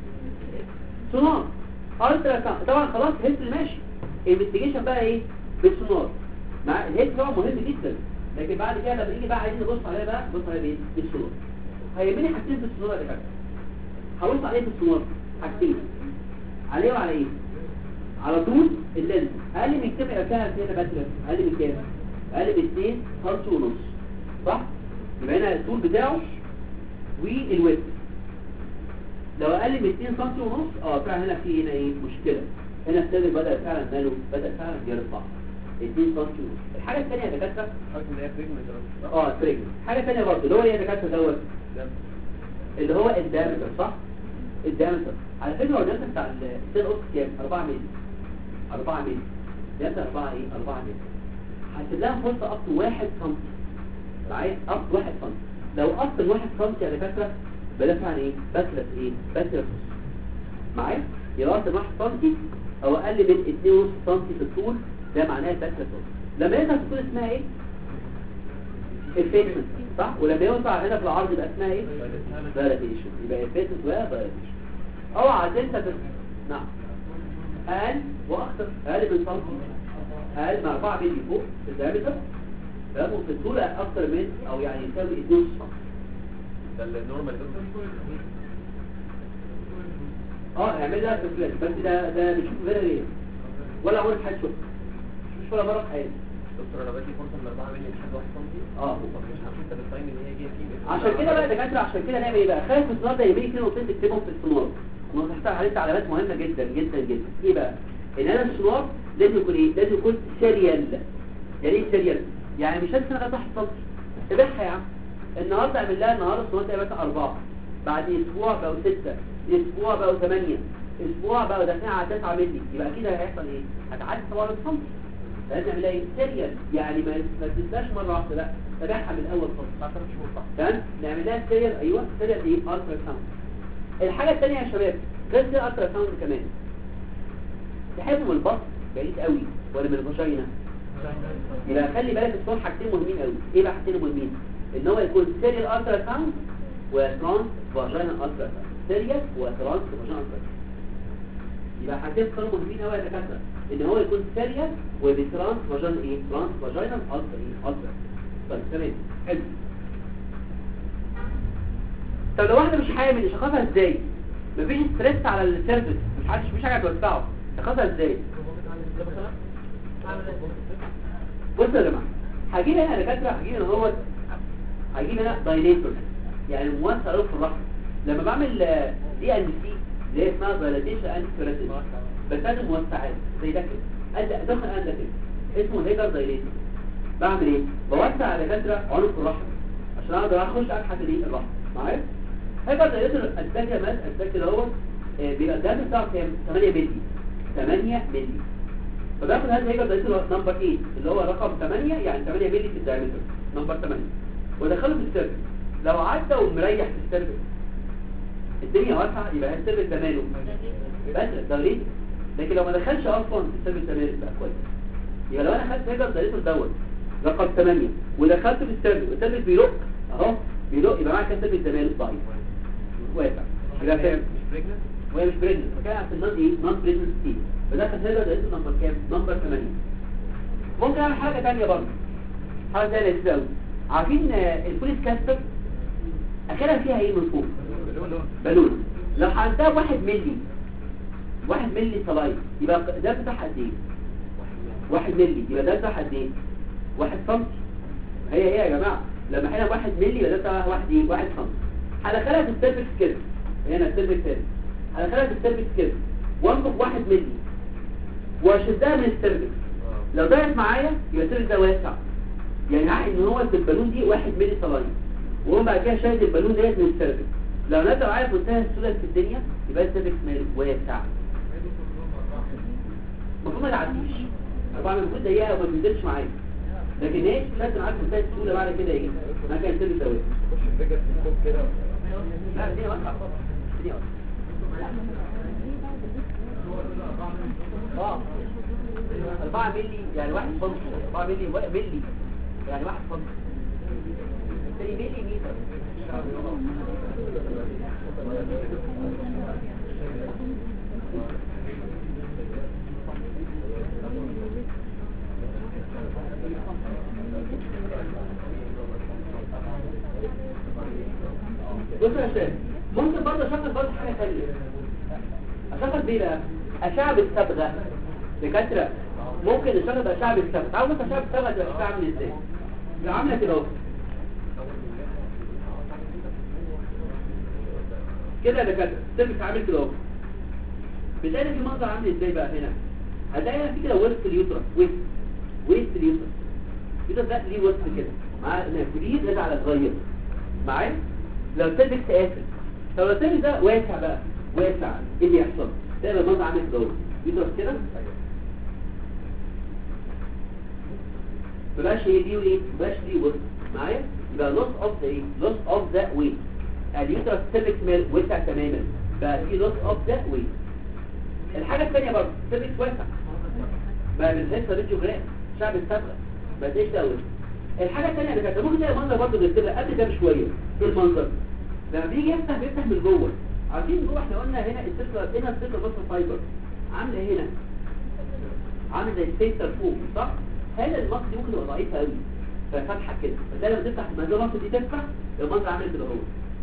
سونار الترا ساوند طبعا خلاص هيستري ماشي انفستيجيشن بقى ايه بالسونار مع الهيستري طبعا مهم جدا لكن بعد كده لما نيجي بقى عايزين نبص عليها بقى نبص عليها بايه بالسونار هيهمني حاجتين في السونار يا دكاتره حاولت عليه في السونار حاجتين عليه وعلى ايه على طول اللينز اقل من كام يبقى فيها فيها باتريس اقل من كام اقل من 2 سم ونص صح يبقى هنا الطول بتاعه والويت لو اقل من 2 سم ونص اه فعلا هنا في هنا ايه مشكله هنا الصدر بدا فعلا ماله بدا فعلا يرفع 2 سم ونص الحاجه الثانيه يا دكاتره اه بريجن حاجه ثانيه برضه اللي هو ايه يا دكاتره دوت اللي هو الدايمتر صح الدايمتر على فكره هو الدايمتر بتاع السيل اوس كام 4 مللي 4 مللي دايمتر 4 ايه 4 مللي هتسيب لها فرصه اب تو 1 سم معايا اب 1 سم لو اب من 1 سم يا دكاتره بدافع عن ايه بسلس ايه بسلس معايا يبقى اب من 1 سم او اقل من 2 سم في الطول ده معناه بسلس لما يظهر تكون اسمها ايه الفيسمنت صح ولما يوسع هنا في العرض يبقى اسمها ايه فاليديشن يبقى الفيسمنت وفاليديشن اوعى تنسى بس نعم اقل واكثر اقل من سم اقل من 4 مللي فوق في الدايمتر تمام وفي الطول اكثر من او يعني يساوي 2 سم ده النورمال اه اعملها في فلاش بس ده ده بنشوف غير غير ولا عمرك حد شفت مش ولا مره في حياتي دكتور انا بدي فرصه من 4 مللي لحد 1 سم اه طب مش عارف انت بتفاهم ان هي جايه فيه عشان كده بقى دكاتره عشان كده نعمل ايه بقى خايف من السونار ده يبقى كده نقطتين تكتبهم في السونار انا تحت عليه علامات مهمه جدا جدا جدا ايه بقى ان انا السونار لازم يكون ايه لازم يكون سيريال يعني ايه سيريال يعني مش لازم انا تحت سم تبعها يا عم النهارده اعمل لها النهارده السونار ده يبقى 4 بعد اسبوع بقوا 6 اسبوع بقوا 8 اسبوع بقوا داخلين على 9 مللي يبقى اكيد هيحصل ايه هتعدي طبعا السم لازم نعمل ايه سيريال يعني ما ما تنساش مره واحده لا تابعها من الاول خالص بعد 3 شهور صح تمام نعمل لها سيريال ايوه سيريال ايه الترا ساوند الحاجه الثانيه يا شباب غير سيريال الترا ساوند كمان تحبوا من البطن بعيد قوي ولا من الفاجينا يبقى خلي بالك الصور حاجتين مهمين قوي ايه بقى حاجتين مهمين ان هو يكون سيريال الترا ساوند وترانس فاجينال الترا ساوند سيريال وترانس فاجينال الترا ساوند يبقى حاجتين كانوا مهمين قوي يا دكاتره ان هو يكون سيريال وبترانس فاجينال ايه ترانس فاجينال الترا ايه الترا طيب تمام حلو طب لو واحده مش حامل يشخصها ازاي مفيش ستريس على السيرفس مش حاجه مش حاجه توسعه يشخصها ازاي بص يا جماعه هجيب هنا يا دكاتره هجيب هنا هو هجيب هنا دايليتور يعني موسع له في الرحم لما بعمل دي ان سي اللي هي اسمها دايليتيشن اند كيراتين بستخدم موسعات زي ده كده ادي ادخل انا ده كده اسمه هيدر دايليتور بعمل ايه بوسع على دكاتره عنق الرحم عشان اقدر اخش ابحث الايه الرحم معايا هيبقى دايليتور الدكه بس الدكه دوت آه، بيبقى الدم بتاعه كام 8 مللي 8 مللي فباخد هذا هيبقى دايليتور نمبر 8 اللي هو رقم 8 يعني 8 مللي في الدايمتر نمبر 8 ودخله في السيرفس لو عدى ومريح في السيرفس الدنيا واسعه يبقى السيرفس ده ماله بس دايليتور لكن لو ما دخلش اصلا في السيرفس ده ماله بقى كويس يبقى لو انا خدت هيبقى دايليتور دوت رقم 8 ودخلته في السيرفس والسيرفس بيلق اهو بيلق يبقى معنى كده السيرفس ده ماله ضعيف واسع يبقى فاهم وهي مش بريجننت فكان في النون ايه نون بريجننت ستيج فده كان هيبقى ده اسمه نمبر كام نمبر 8 ممكن اعمل حاجه ثانيه برضه حاجه ثانيه لذيذه قوي عارفين آه، البوليس كاستر اخرها فيها ايه من فوق بالون لو حطيتها واحد ملي واحد ملي صلايد يبقى ده بتاعها قد ايه واحد ملي يبقى ده بتاعها قد ايه واحد سم هي هي يا جماعه لما حنا واحد ملي يبقى ده بتاعها واحد ايه واحد سم هدخلها في السيرفكس كده هنا السيرفكس هنا هدخلها في السيرفكس كده وانفخ واحد ملي واشدها من السيرفكس لو ضاعت معايا يبقى السيرفكس ده واسع يعني عارف ان هو البالون دي واحد ملي صلايد وهو بعد كده شايل البالون ديت من السيرفكس لو نزل معايا في منتهى السهوله في الدنيا يبقى السيرفكس ماله واسع المفروض ما تعديش طبعا المفروض ضيقه وما تنزلش معايا لكن ايه لازم معاك منتهى السهوله بعد كده ايه ما كان السيرفكس ده واسع لا الدنيا واسعه الدنيا واسعه اه 4 ملي يعني واحد فنط 4 ملي و- ملي يعني واحد فنط تاني ملي متر بص يا شباب ممكن برضه اشغل برضه حاجه ثانيه اشغل بيه بقى اشعه بالصبغه دكاتره ممكن نشغل اشعه بالصبغه تعالوا بص اشعه بالصبغه تبقى شكلها عامل ازاي تبقى عامله كده اهو كده يا دكاتره السيرفكس عامل كده اهو بتلاقي في منظر عامل ازاي بقى هنا هتلاقي هنا في كده وسط اليوترس وسط وسط اليوترس اليوترس ده ليه وسط كده مع كبير زاد على صغير معايا لو السيرفكس قافل طب لو السيرفكس ده واسع بقى واسع ايه اللي يحصل تلاقي المنظر عامل كده اهو يوترس كده بلاش ايه دي وايه بلاش دي وسط معايا يبقى لوس اوف ذا ايه لوس اوف ذا ويت اليوترس سيرفكس مال وسع تماما بقى في لوس اوف ذا ويت الحاجه الثانيه برضه السيرفكس واسع بقى بالهيستا ريديوجرام شعب الصبغه ما تقيش ده وسط الحاجه الثانيه اللي كانت ممكن تلاقي المنظر برضه بيكتبها قبل ده بشويه ايه المنظر لما بيجي يفتح بيفتح من جوه عارفين جوه احنا قلنا هنا السيركل هنا السيركل بس فايبر عامله هنا عامل زي السيستر فوق صح هذا المنظر دي ممكن يبقى ضعيف قوي ففتحه كده فده لما تفتح ما المنظر دي تفتح المنظر عامل كده اهو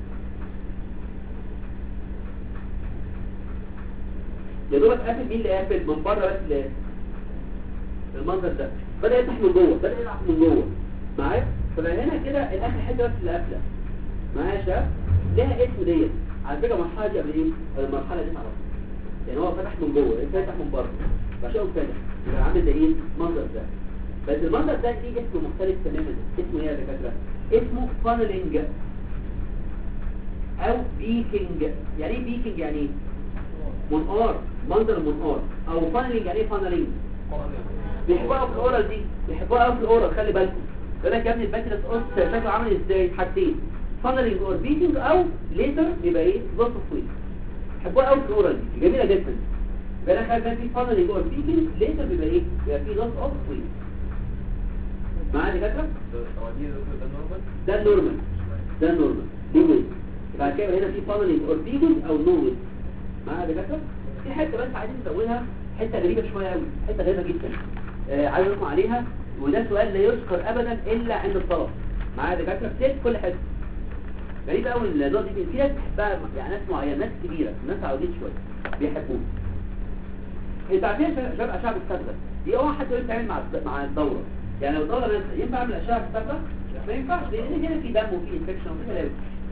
يا دوبك قافل مين اللي قافل من بره بس اللي قافل. المنظر ده بدأ يفتح من جوه بدأ يفتح من جوه معايا فبقى هنا كده الاخر حته بس اللي قافله معايا يا شباب ليها اسم ديت على فكره المرحله دي قبل ايه المرحله دي معرفش يعني هو فتح من جوه فتح من بره فشوف فتح يبقى عامل زي ايه المنظر ده بس المنظر ده ليه اسم مختلف تماما اسمه ايه يا دكاتره اسمه فانلينج او بيكينج يعني ايه بيكينج يعني ايه منقار منظر منقار او فانلينج يعني ايه فانلينج بيحبوها في الاورال دي بيحبوها قوي في الاورال خلي بالكم يقول لك يا ابني الباتريس اوس شكله عامل ازاي حاجتين فانلينج اور بيكينج او ليتر يبقى ايه لوس اوف ويت بيحبوها قوي في الاورال دي جميله جدا يبقى انا خلي بالك في فانلينج اور بيكينج ليتر بيبقى ايه بيبقى في لوس اوف ويت معايا يا دكاتره هو دي ده نورمال ده النورمال ده النورمال دي ويز بعد كده هنا في فانلينج اور بيجوز او نو ويز معايا يا دكاتره في حته بس عايزين نزودها حته غريبه شويه قوي حته غريبه جدا آه عايز اقول عليها وده سؤال لا يذكر ابدا الا عند الطلب معايا يا دكاتره في كل حته غريبه قوي النقطه دي في ناس بتحبها يعني ناس معينه ناس كبيره ناس عاوزين شويه بيحبوها انتوا عارفين يا شباب اشعه بالصبغه دي اول حد يقول تعمل مع مع الدوره يعني لو الدوره نازله ينفع اعمل اشعه بالصبغه ما ينفعش لان هنا في دم وفي انفكشن وفي كلام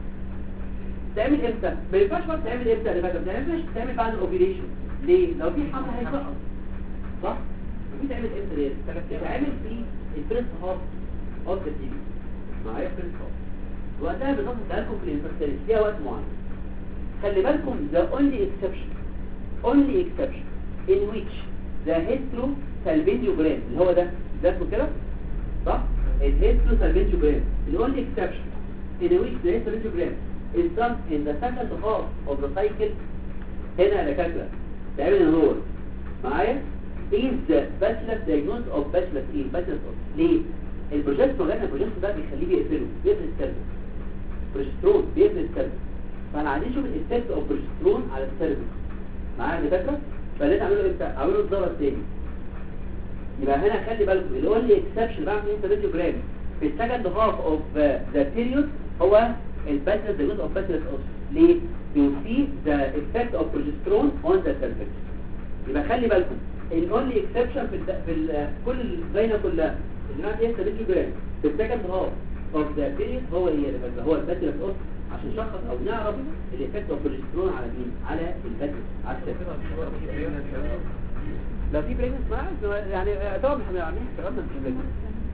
تعمل امتى ما ينفعش بقى تعمل امتى اللي بعد ما تعملش تعمل بعد الاوبريشن ليه لو في حمل هيسقط صح في تعمل امتى ليه تعمل في الفيرست هاف اوف ذا تي معايا فيرست هاف وقتها بالظبط لكم في الانفكتيريس فيها وقت معين خلي بالكم the only exception only exception in which the heterosalpingogram اللي هو ده ده اسمه كده صح الهيتروسالبنجوجرام the only exception in which the heterosalpingogram is done in the second half of the cycle هنا يا دكاتره تعمل ان هو معايا is the bachelor diagnosis of bachelor ايه bachelor of ليه البروجسترون لان البروجسترون ده بيخليه بيقفله بيقفل السيرفس بروجسترون بيقفل السيرفس فانا عايزين نشوف الايفكت اوف بروجسترون على السيرفس معايا يا دكاتره فلازم اعمله امتى اعمله الضرر الثاني يبقى هنا خلي بالكم اللي هو اللي اكسبشن بعمل انترفيوجرام في السكند هاف اوف ذا بيريود هو الباتريس ديجنوز اوف باتريس اوس ليه to see the effect of progesterone on the cervix يبقى خلي بالكم الاونلي اكسبشن في ال في ال كل البينه كلها اللي انا هي انترفيوجرام في السكند هاف اوف ذا بيريود هو ايه اللي هو الباتريس اوس عشان نشخص او نعرف الايفكت اوف بروجسترون على مين على الباتريس على السيرفكس لو في بريجنس معاه يعني طبعا احنا عاملين حسابنا في بريجنس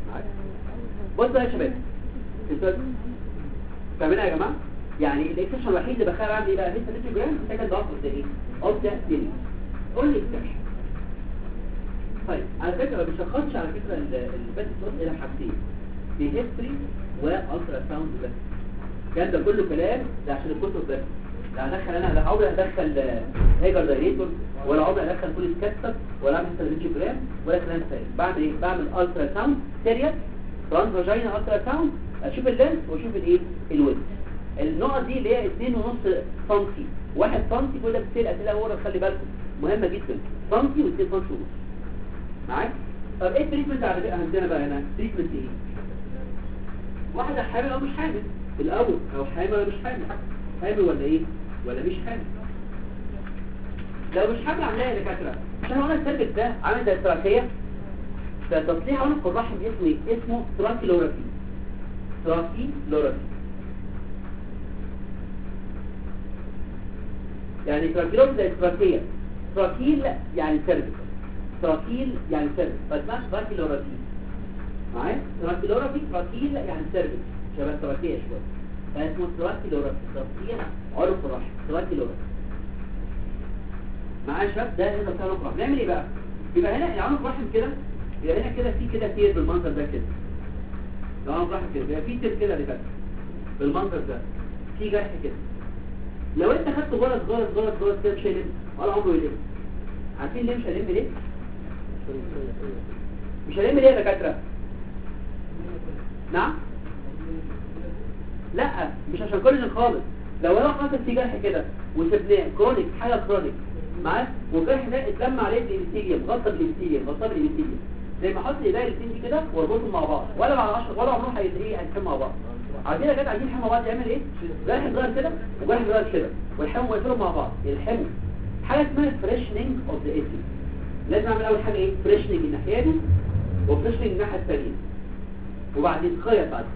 بصوا يا شباب انتوا فاهمينها يا جماعه يعني الاكسبشن الوحيد اللي بخير عندي بقى لسه لسه جرام سكند اوف ده ايه اوف ده دي قول لي اكسبشن طيب على فكره ما بيشخصش على فكره البات صوت الى حاجتين في هيستوري والترا ساوند بس الكلام ده كله كلام ده عشان الكتب بس لا ادخل انا لا عمري ادخل هيجر دايريتور ولا عمري ادخل كل سكاتر ولا اعمل سيرفيجرام ولا كلام ثاني بعمل ايه بعمل الترا ساوند سيريال فرانت فاجينا الترا ساوند اشوف اللينس واشوف الايه الويد النقط دي اللي هي 2.5 سم 1 سم كل ده بتصير اسئله ورا خلي بالكم مهمه جدا سم و2 سم ونص معاك طب ايه التريتمنت عندنا بقى هنا تريتمنت ايه واحده حامل او مش حامل الاول او حامل ولا مش حامل حامل ولا ايه ولا مش حامل لو مش حامل عاملاها يا دكاتره عشان هو انا السيرفكس ده عامل زي التراكيه فتصليح عنق الرحم اسمه ايه اسمه تراكيلورافي تراكيلورافي يعني تراكيلورافي زي التراكيه تراكيل يعني سيرفكس تراكيل يعني سيرفكس فاسمها تراكيلورافي معايا تراكيلورافي تراكيل يعني سيرفكس شبه التراكيه شويه فاسمه تراكيلورافي تصليح عنق الرحم تراكيلورافي معايا يا شباب ده هنا بتاع عنق الرحم نعمل ايه بقى يبقى هنا العنق الرحم كده يبقى هنا كده في كده تير بالمنظر ده كده العنق الرحم كده يبقى في تير كده اللي فات بالمنظر ده في جرح كده لو انت خدت غلط غلط غلط غلط كده مش هيلم ولا عمره يلم عارفين ليه مش هيلم ليه مش هيلم ليه يا دكاتره نعم لا مش عشان كل خالص لو انا حاطط في جرح كده وسبناه كرونيك حاجه كرونيك معاك والجرح ده اتلم عليه بالابيثيليوم غطى بالابيثيليوم غطى بالابيثيليوم زي ما احط ايديا الاثنين دي كده واربطهم مع بعض ولا مع 10 ولا عمرهم هيدري هيتحموا مع بعض عايزين يا جدع عايزين يحموا مع بعض يعمل ايه جرح صغير كده وجرح صغير كده والحموا ويقفلوا مع بعض يلحموا حاجه اسمها فريشنينج اوف ذا ايثيل لازم اعمل اول حاجه ايه فريشنينج الناحيه دي وفريشنينج الناحيه الثانيه وبعدين تخيط بعد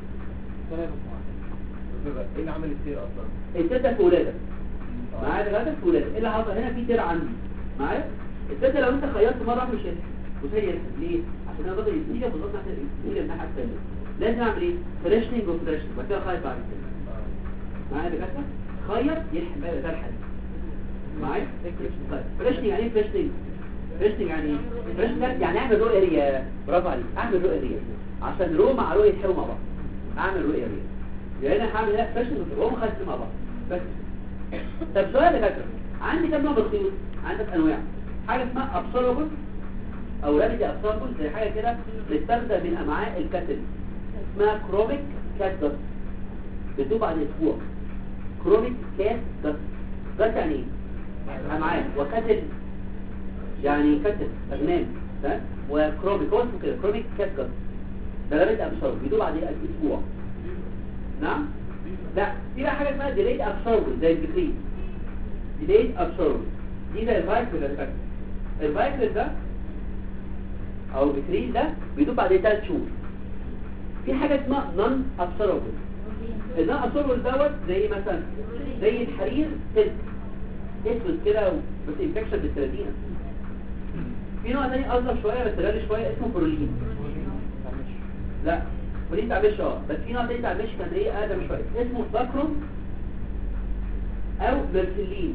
ايه اللي عمل التير اصلا التيتا في ولادك معايا دلوقتي في ولادك ايه اللي حصل هنا في تير عندي معايا التيتا لو انت خيطت مره واحده مش هيلحق وسير ليه عشان انا بقدر يستيجا بالظبط ناحيه يستيجا الناحيه الثانيه لازم اعمل ايه فريشنينج وفريشنينج بعد كده خيط بعد كده معايا دكاتره خيط يلحق بقى الجرح دي معايا طيب فريشنينج يعني ايه فريشنينج فريشنينج يعني ايه فريشنينج يعني اعمل رؤيه ريا برافو عليك اعمل رؤيه ريا عشان رو مع رو يتحلوا مع بعض اعمل رؤيه ريا يعني انا هعمل هنا فريشنينج وهم خدت مع بعض بس طب سؤال يا دكاتره عندي كام نوع بالخيوط عندك انواع حاجه اسمها ابسولوبل او رابيد ابسوربل زي حاجه كده بتستخدم من امعاء الكاتل اسمها كروميك كات دست بتدوب بعد اسبوع كروميك كات دست دست يعني ايه امعاء وكاتل يعني كاتل اغنام تمام وكروميك هو اسمه كده كروميك كات دست ده رابيد ابسوربل بيدوب بعد اسبوع نعم لا في بقى حاجه اسمها ديليد ابسوربل زي البكريت ديليد ابسوربل دي زي الفايكل ده الفايكل ده او البكريت ده بيدوب بعد 3 شهور في حاجه اسمها نون ابسوربل النون ابسوربل دوت زي مثلا زي الحرير سلك اسود كده و- بس انفكشن بالتلاتينه في نوع تاني اصغر شويه بس غالي شويه اسمه برولين لا وليه تعملش اه بس في نوع تاني تعملش كان ايه اقدم شويه اسمه ساكروم او مرسلين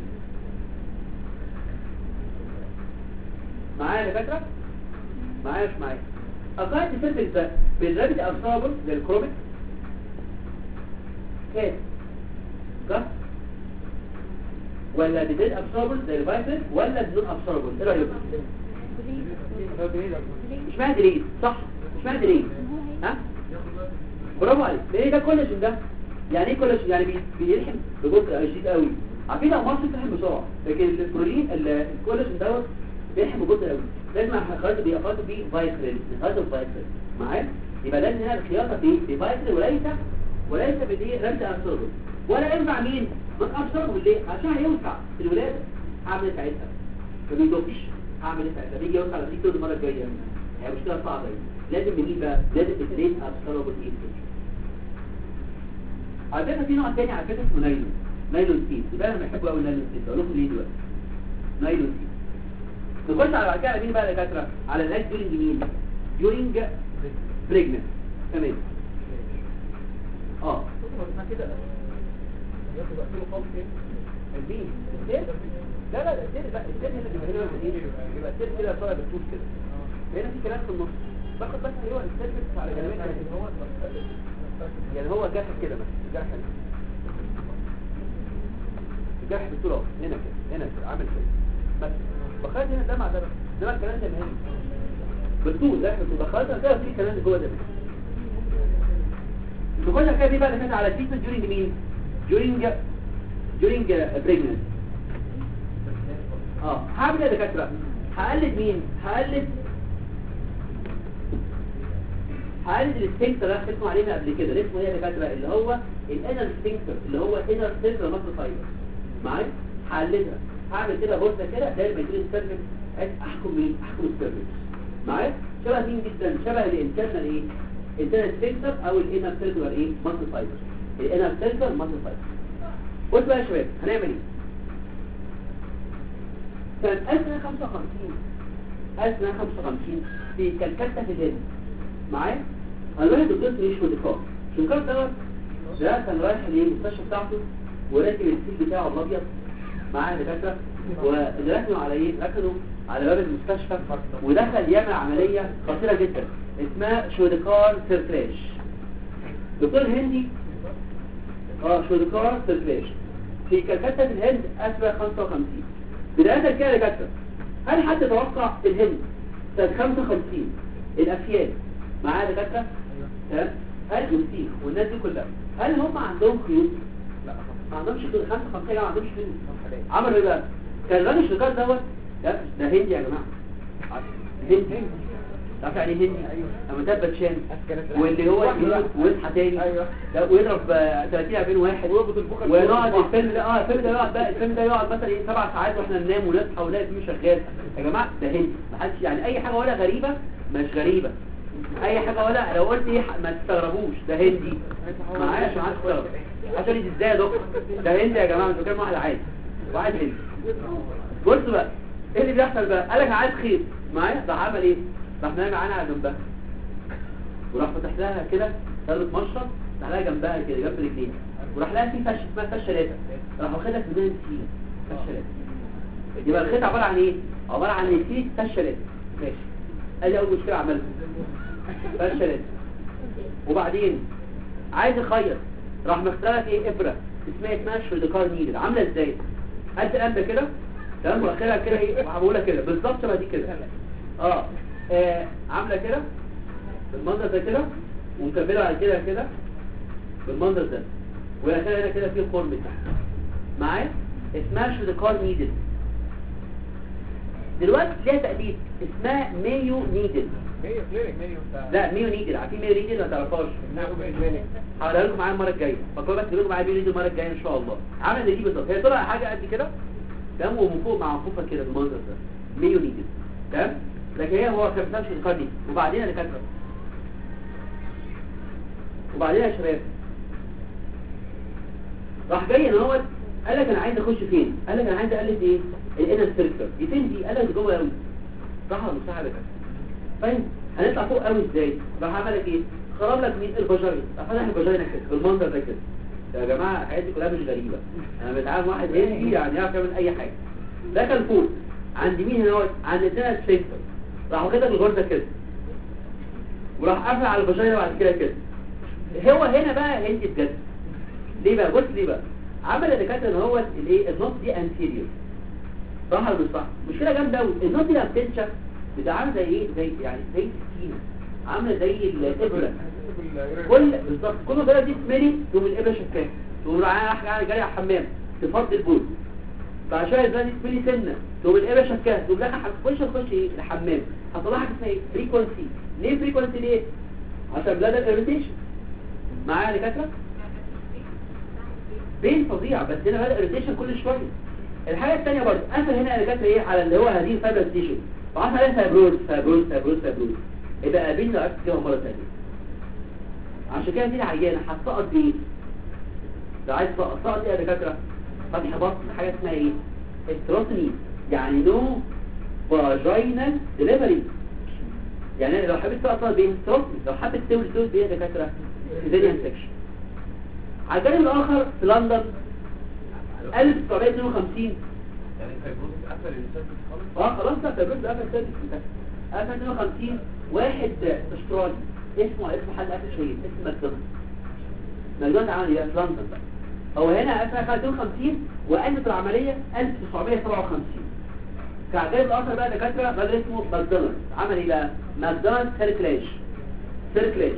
معايا يا دكاتره معايا مش معايا اقاعد السيرفكس ده بالرابط ابسوربل زي الكروميك كات كات ولا بديد ابسوربل زي الفايتل ولا بدون ابسوربل ايه رايكم اشمعنى ديليد صح اشمعنى ديليد ها برافو عليك ليه ده كولاجين ده يعني ايه كولاجين يعني بي- بيلحم ببطء شديد قوي عارفين لو مصر بتلحم بسرعه لكن البروتين ال- الكولاجين دوت بيلحم ببطء قوي لازم خلاص بيخلطوا بيه فايترين خلاصوا فايترين معايا يبقى لازم هنا الخياطه دي بفايترين وليس وليس بالايه رمز ابسوربل ولا ينفع مين ما ابسوربل ليه عشان هيوسع في الولاده هعمل ايه ساعتها ما بيدوبش هعمل ايه ساعتها بيجي يوسع لما تيجي تولد المره الجايه هي مشكله صعبه دي. لازم نجيب بقى لازم تدريس ابسوربل ايه على فكره في نوع تاني على فكره اسمه نايلون نايلون سيد يبقى انا بحبه قوي النايلون سيد اقول لكم ليه دلوقتي نايلون سيد نخش على بعد كده على مين بقى يا دكاتره على الناس ديورنج مين ديورنج بريجننت تمام اه كده ياخد وقت له خالص ايه البين السير لا لا لا السير بقى السير هنا بيبقى هنا ايه بيبقى السير كده طالع بالطول كده هنا في كلام في النص باخد بس اللي هو السير بس على جنبين لكن هو يعني هو جرح كده بس جرح هنا الجرح بالطول اهو هنا كده هنا كده عامل كده بس بخيط هنا ده مع ده ده بقى الكلام ده مهم بالطول ده بالطول بخيط كده في كلام جوه ده نخش كده دي بقى كده على تريتمنت جورينج مين جورينج جورينج بريجننت اه هعمل ايه يا دكاتره هقلد مين هقلد هقلد السفنكتر اللي احنا اسمه علينا قبل كده اللي اسمه ايه يا دكاتره اللي هو الانر سفنكتر اللي هو انر سيركل ماسل فايبر معايا هقلدها هعمل كده غرزه كده دايما ما يجيلي السيرفكس احكم مين احكم السيرفكس معايا شبه مين جدا شبه الانترنال ايه الانترنال سفنكتر او الانر سيركل ايه ماسل فايبر الانر سيركل ماسل فايبر بص بقى يا شباب هنعمل ايه سنة 1955 1955 في كالكتا في الهند معايا انا رايح دكتور مش وديكار شوكار دوت ده كان رايح للمستشفى بتاعته وراكب السيل بتاعه الابيض معاه دكاتره واللي ركنوا على ايه ركنوا على باب المستشفى ودخل يعمل عمليه خطيره جدا اسمها شوديكار سيرفلاش دكتور هندي اه شوديكار سيرفلاش في كالكتا في الهند 1955 بدايه كده يا دكاتره هل حد توقع في الهند سنه 55 الافيال معاه دكاتره تمام هل والسيخ والناس دي كلها هل هم عندهم خيوط لا ما عندهمش خيوط 55 ما عندهمش خيوط عملوا ايه بقى كان الراجل الشجار دوت ده ده هندي يا جماعه هندي تعرف يعني هندي اما تبت شام واللي هو يموت ويصحى تاني أيوة. ده ويضرب آه، 30 40 واحد ويربط البخل ونقعد الفيلم ده اه الفيلم ده يقعد بقى الفيلم ده يقعد مثلا ايه سبع ساعات واحنا ننام ونصحى ونلاقي الفيلم شغال يا جماعه ده هندي ما حدش يعني اي حاجه ولا غريبه مش غريبه اي حاجه ولا لو قلت ايه ما تستغربوش ده هندي معايا عشان عايز تستغرب عشان يجي ازاي يا دكتور ده هندي يا جماعه مش بتكلم واحد عادي واحد هندي بص بقى ايه اللي بيحصل بقى قال لك أنا عايز خيط معايا ده عمل ايه راح نايم معانا على جنبها وراح فتح لها كده ثلاث مشرط راح لها جنبها كده جنب رجليها وراح لها في فش اسمها فشه لاتا راح واخدها في ميزان السيل فشه لاتا يبقى الخيط عباره عن ايه عباره عن نسيج فشه لاتا ماشي ادي اول مشكله عملها فشه لاتا وبعدين عايز يخيط راح مخترع ايه ابره اسمها اسمها شولدكار نيدل عامله ازاي قد قد كده تمام واخرها كده ايه معموله كده بالظبط شبه دي كده اه آه عامله كده بالمنظر ده كده ومكمله على كده كده بالمنظر ده وهنا هنا كده في خرم تحت معايا اسمها شوديكار نيدل دلوقتي ليها تقليد اسمها مايو نيدل ميو كلينيك ميو بتاع لا مايو نيدل عارفين مايو نيدل ما تعرفهاش ناخد كلينيك هقولها لكم معايا المره الجايه فكروا بس تجيبوا معايا مايو نيدل المره الجايه ان شاء الله عامله زي دي بالظبط هي طلع حاجه قد كده تمام ومن فوق معفوفه كده بالمنظر ده مايو نيدل تمام لكن هي هو كان بتاع شوديكار نيدل وبعدين يا دكاتره وبعدين يا شباب راح جاي ان هو قال لك انا عايز اخش فين قال لك انا عايز اقلد ايه الانر سيركتر دي فين دي قال لك دي جوه قوي راح على المساحه ده فاهم هنطلع فوق قوي ازاي راح عمل لك ايه خرب لك مين الفاجينا راح فتح الفاجينا كده بالمنظر ده كده يا جماعه الحاجات دي كلها مش غريبه انا بتعامل مع واحد هندي يعني يعرف يعمل اي حاجه ده كان فوق عند مين هنا عند الانر سيركتر راح واخدها بالغرزه كده وراح قافل على الفاجينا بعد كده كده هو هنا بقى هندي بجد ليه بقى بص ليه بقى عمل الدكاتره ان هو الايه النص دي انتيريور صح ولا مش صح مشكله جامده قوي النص دي لما بتنشف بتبقى عامله زي ايه زي يعني زي سكينه عامله زي الابره كل بالظبط كل ما البلد دي تملي تقوم الابره شفافه تقوم رايح رايح جاي على الحمام تفضي البول بعد شويه البلد دي تملي سنه تقوم الابره شفافه تقوم لها هتخش تخش ايه الحمام هتطلع حاجه اسمها ايه فريكونسي ليه فريكونسي ليه عشان بلاد الاريتيشن معايا يا دكاتره بين فظيع بس هنا بدا اريتيشن كل شويه الحاجه الثانيه برضه قفل هنا اللي كانت ايه على اللي هو هذه الفايبر ستيشن وعمل عليها فايبروز فايبروز فايبروز فايبروز يبقى قابلنا عرفت كده مره ثانيه عشان كده دي العيانه هتسقط بايه لو عايز تسقط سقط ايه يا دكاتره فتح بطن حاجه اسمها ايه استروتني يعني نو فاجينال ديليفري يعني لو حبيت تسقط بايه استروتني لو حبيت تولد تولد بايه يا دكاتره سيزيريان سكشن على الجانب الاخر في لندن 1952 يعني فيبروز قفل السيرفس خالص اه خلاص ده فيبروز قفل سيرفس ده 1952 واحد استرالي اسمه اسمه حد قفل شهيد اسمه ماكدونالد ماكدونالد عمل ايه في لندن بقى هو هنا 1952 وقامت العمليه 1957 كان جايب الاخر بقى دكاتره راجل اسمه ماكدونالد عمل ايه بقى ماكدونالد سيركلاج سيركلاج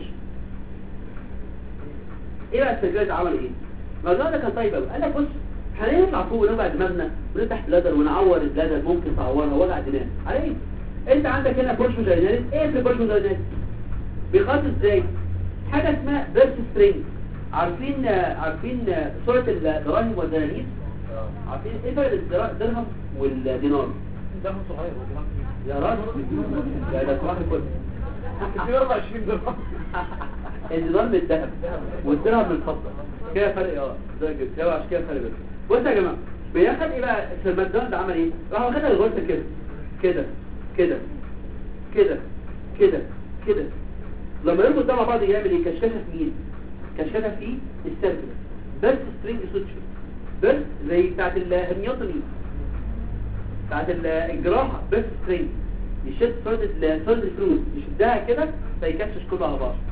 ايه بقى السيركلاج عمل ايه ماكدونالد كان طيب قوي قال لك بص هنطلع فوق ونوجع دماغنا ونفتح بلادر ونعور البلادر ممكن تعورها وجع دماغ على ايه انت عندك هنا بورش فاجيناليس ايه في البورش فاجيناليس بيخاط ازاي حاجه اسمها بيرس سترينج عارفين عارفين صوره الدراهم والدنانير عارفين ايه فرق الدرا- الدرهم والدينار دم صغير ودماغ يا راجل يا ده صباح الفل كبير 24 درهم الدينار من الذهب والدرهم من الفضه كده فرق اه ده كده كده عشان كده فرق بس بصوا يا جماعه بياخد ايه بقى في الماكدونالد عمل ايه راح واخدها الغرزه كده كده كده كده كده كده لما يربط ده مع بعض يعمل ايه كشكشه في مين كشكشه في السيركل بس سترينج سوتشر بس زي بتاعت الهرنيوتومي بتاعت ال- الجراحه بس سترينج يشد صوره الصوره الفلوس يشدها كده فيكشش كله على بعض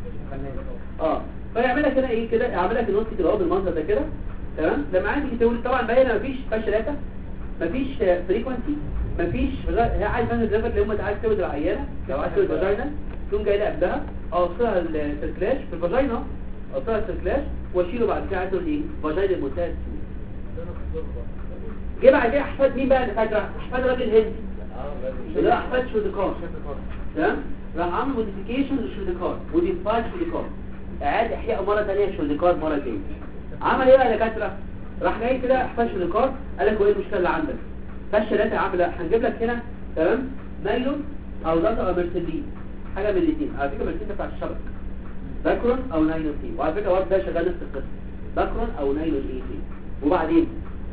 اه فيعملها كده ايه كده يعملها في النص كده اهو بالمنظر ده كده تمام لما عايز تيجي تقول طبعا باينه مفيش فاشلاته مفيش فريكونسي مفيش هي عايز مثلا دلوقتي لو انت عايز تولد العيانه لو عايز تولد فاجينا تقوم جاي لها قبلها اوصلها السيركلاش في الفاجينا اوصلها السيركلاش واشيله بعد كده عايز تقول ايه فاجينا منتهى السهوله جه بعد كده احفاد مين بقى اللي فاكره احفاد راجل هندي ده احفاد شوديكار تمام راح عمل موديفيكيشن للشوديكار موديفايد شوديكار اعاد احياء مره ثانيه شوديكار مره ثانيه عمل ايه بقى يا دكاتره راح جاي كده احفاد شوديكار قال لك هو ايه المشكله اللي عندك فالشلات يا عم لا هنجيب لك هنا تمام نايلون او لاتر او مرسلين حاجه من الاثنين على فكره مرسلين ده بتاع الشبك باكرون او نايلون سي وعلى فكره برضه ده شغال نفس القصه باكرون او نايلون اي سي وبعدين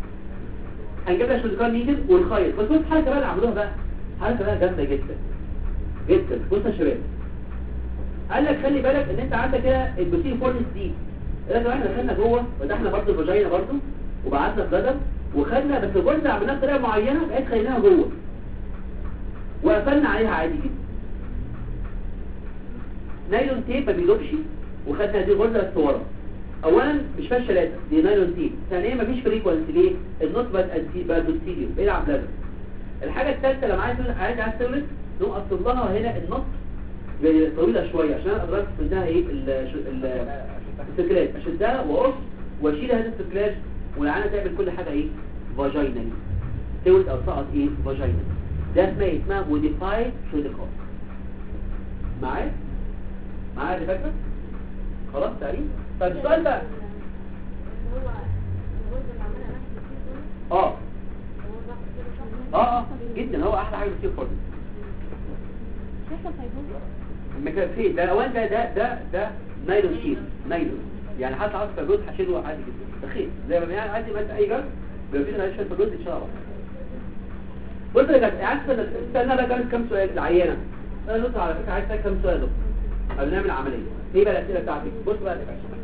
هنجيب لك شوديكار نيدل والخيط بس بص حاجه بقى اللي عملوها بقى حاجه بقى جامده جدا جدا بص يا شباب قال لك خلي بالك ان انت عندك كده البوتين فورنس دي ده كمان احنا دخلنا جوه فتحنا برضه الفاجينا برضه وبعتنا بلدر وخدنا بس الجزء عملناه بطريقه معينه بقيت خليناها جوه وقفلنا عليها عادي جدا نايلون تيب ما بيدوبش وخدنا دي الغرزه الصوره اولا مش فيها شلاته دي نايلون تيب ثانيا مفيش فريكوانسي ليه النص بقت أنتي- بقت بوستيريور بيلعب لازم الحاجه الثالثه لما عايز عايز عايز تولد نقوم اقصد لها هنا النط طويله شويه عشان اقدر منها ايه ال- ال- السكلاج اشدها واقص واشيل هذا السكلاج والعانه تعمل كل حاجه ايه فاجينال تولد او سقط ايه فاجينال ده اسمها إيه؟ اسمها موديفايد شوديكوت معايا معايا يا فاكره خلاص تقريبا طيب السؤال بقى اه اه اه جدا هو احلى حاجه بتصير فاضي بيحصل فيبروز الميكروفيل ده الاول ده ده ده ده نايلون شيل نايلون يعني حتى عاطف فيبروز هشيله عادي جدا ده خير زي ما يعني عادي ما انت اي جرس بيبقى فيه نايلون فيبروز ان شاء الله بص يا جدع عارف استنى بقى كام كام سؤال العينه انا نقطه على فكره عايز اسالك كام سؤال ده قبل نعمل عمليه ايه بقى الاسئله بتاعتك بص بقى يا باشا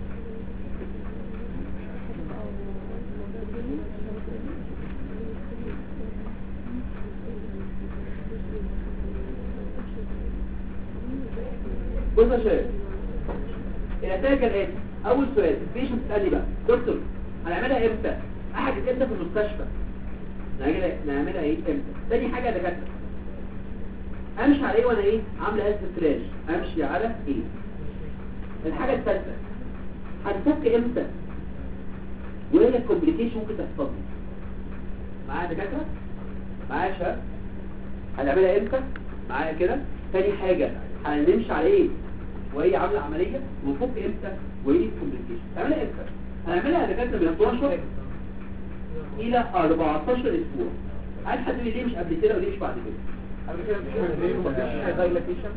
بص يا شباب الاسئله كالاتي اول سؤال البيشنت تسالني بقى دكتور هنعملها امتى احجز امتى في المستشفى نعملها نعملها ايه امتى تاني حاجه يا دكاتره امشي على ايه وانا ايه عامله اسم فلاش امشي على ايه الحاجه الثالثه هنفك امتى وايه الكومبليكيشن ممكن تحصل لي معايا يا دكاتره معايا يا شباب هنعملها امتى معايا كده تاني حاجه هنمشي على ايه وهي عامله عمليه ونفك امتى وايه الكومبليكيشن هنعملها امتى هنعملها يا دكاتره من 12 الى 14 اسبوع عايز حد يقول لي ليه مش قبل كده وليه مش بعد كده قبل كده مفيش دايلاتيشن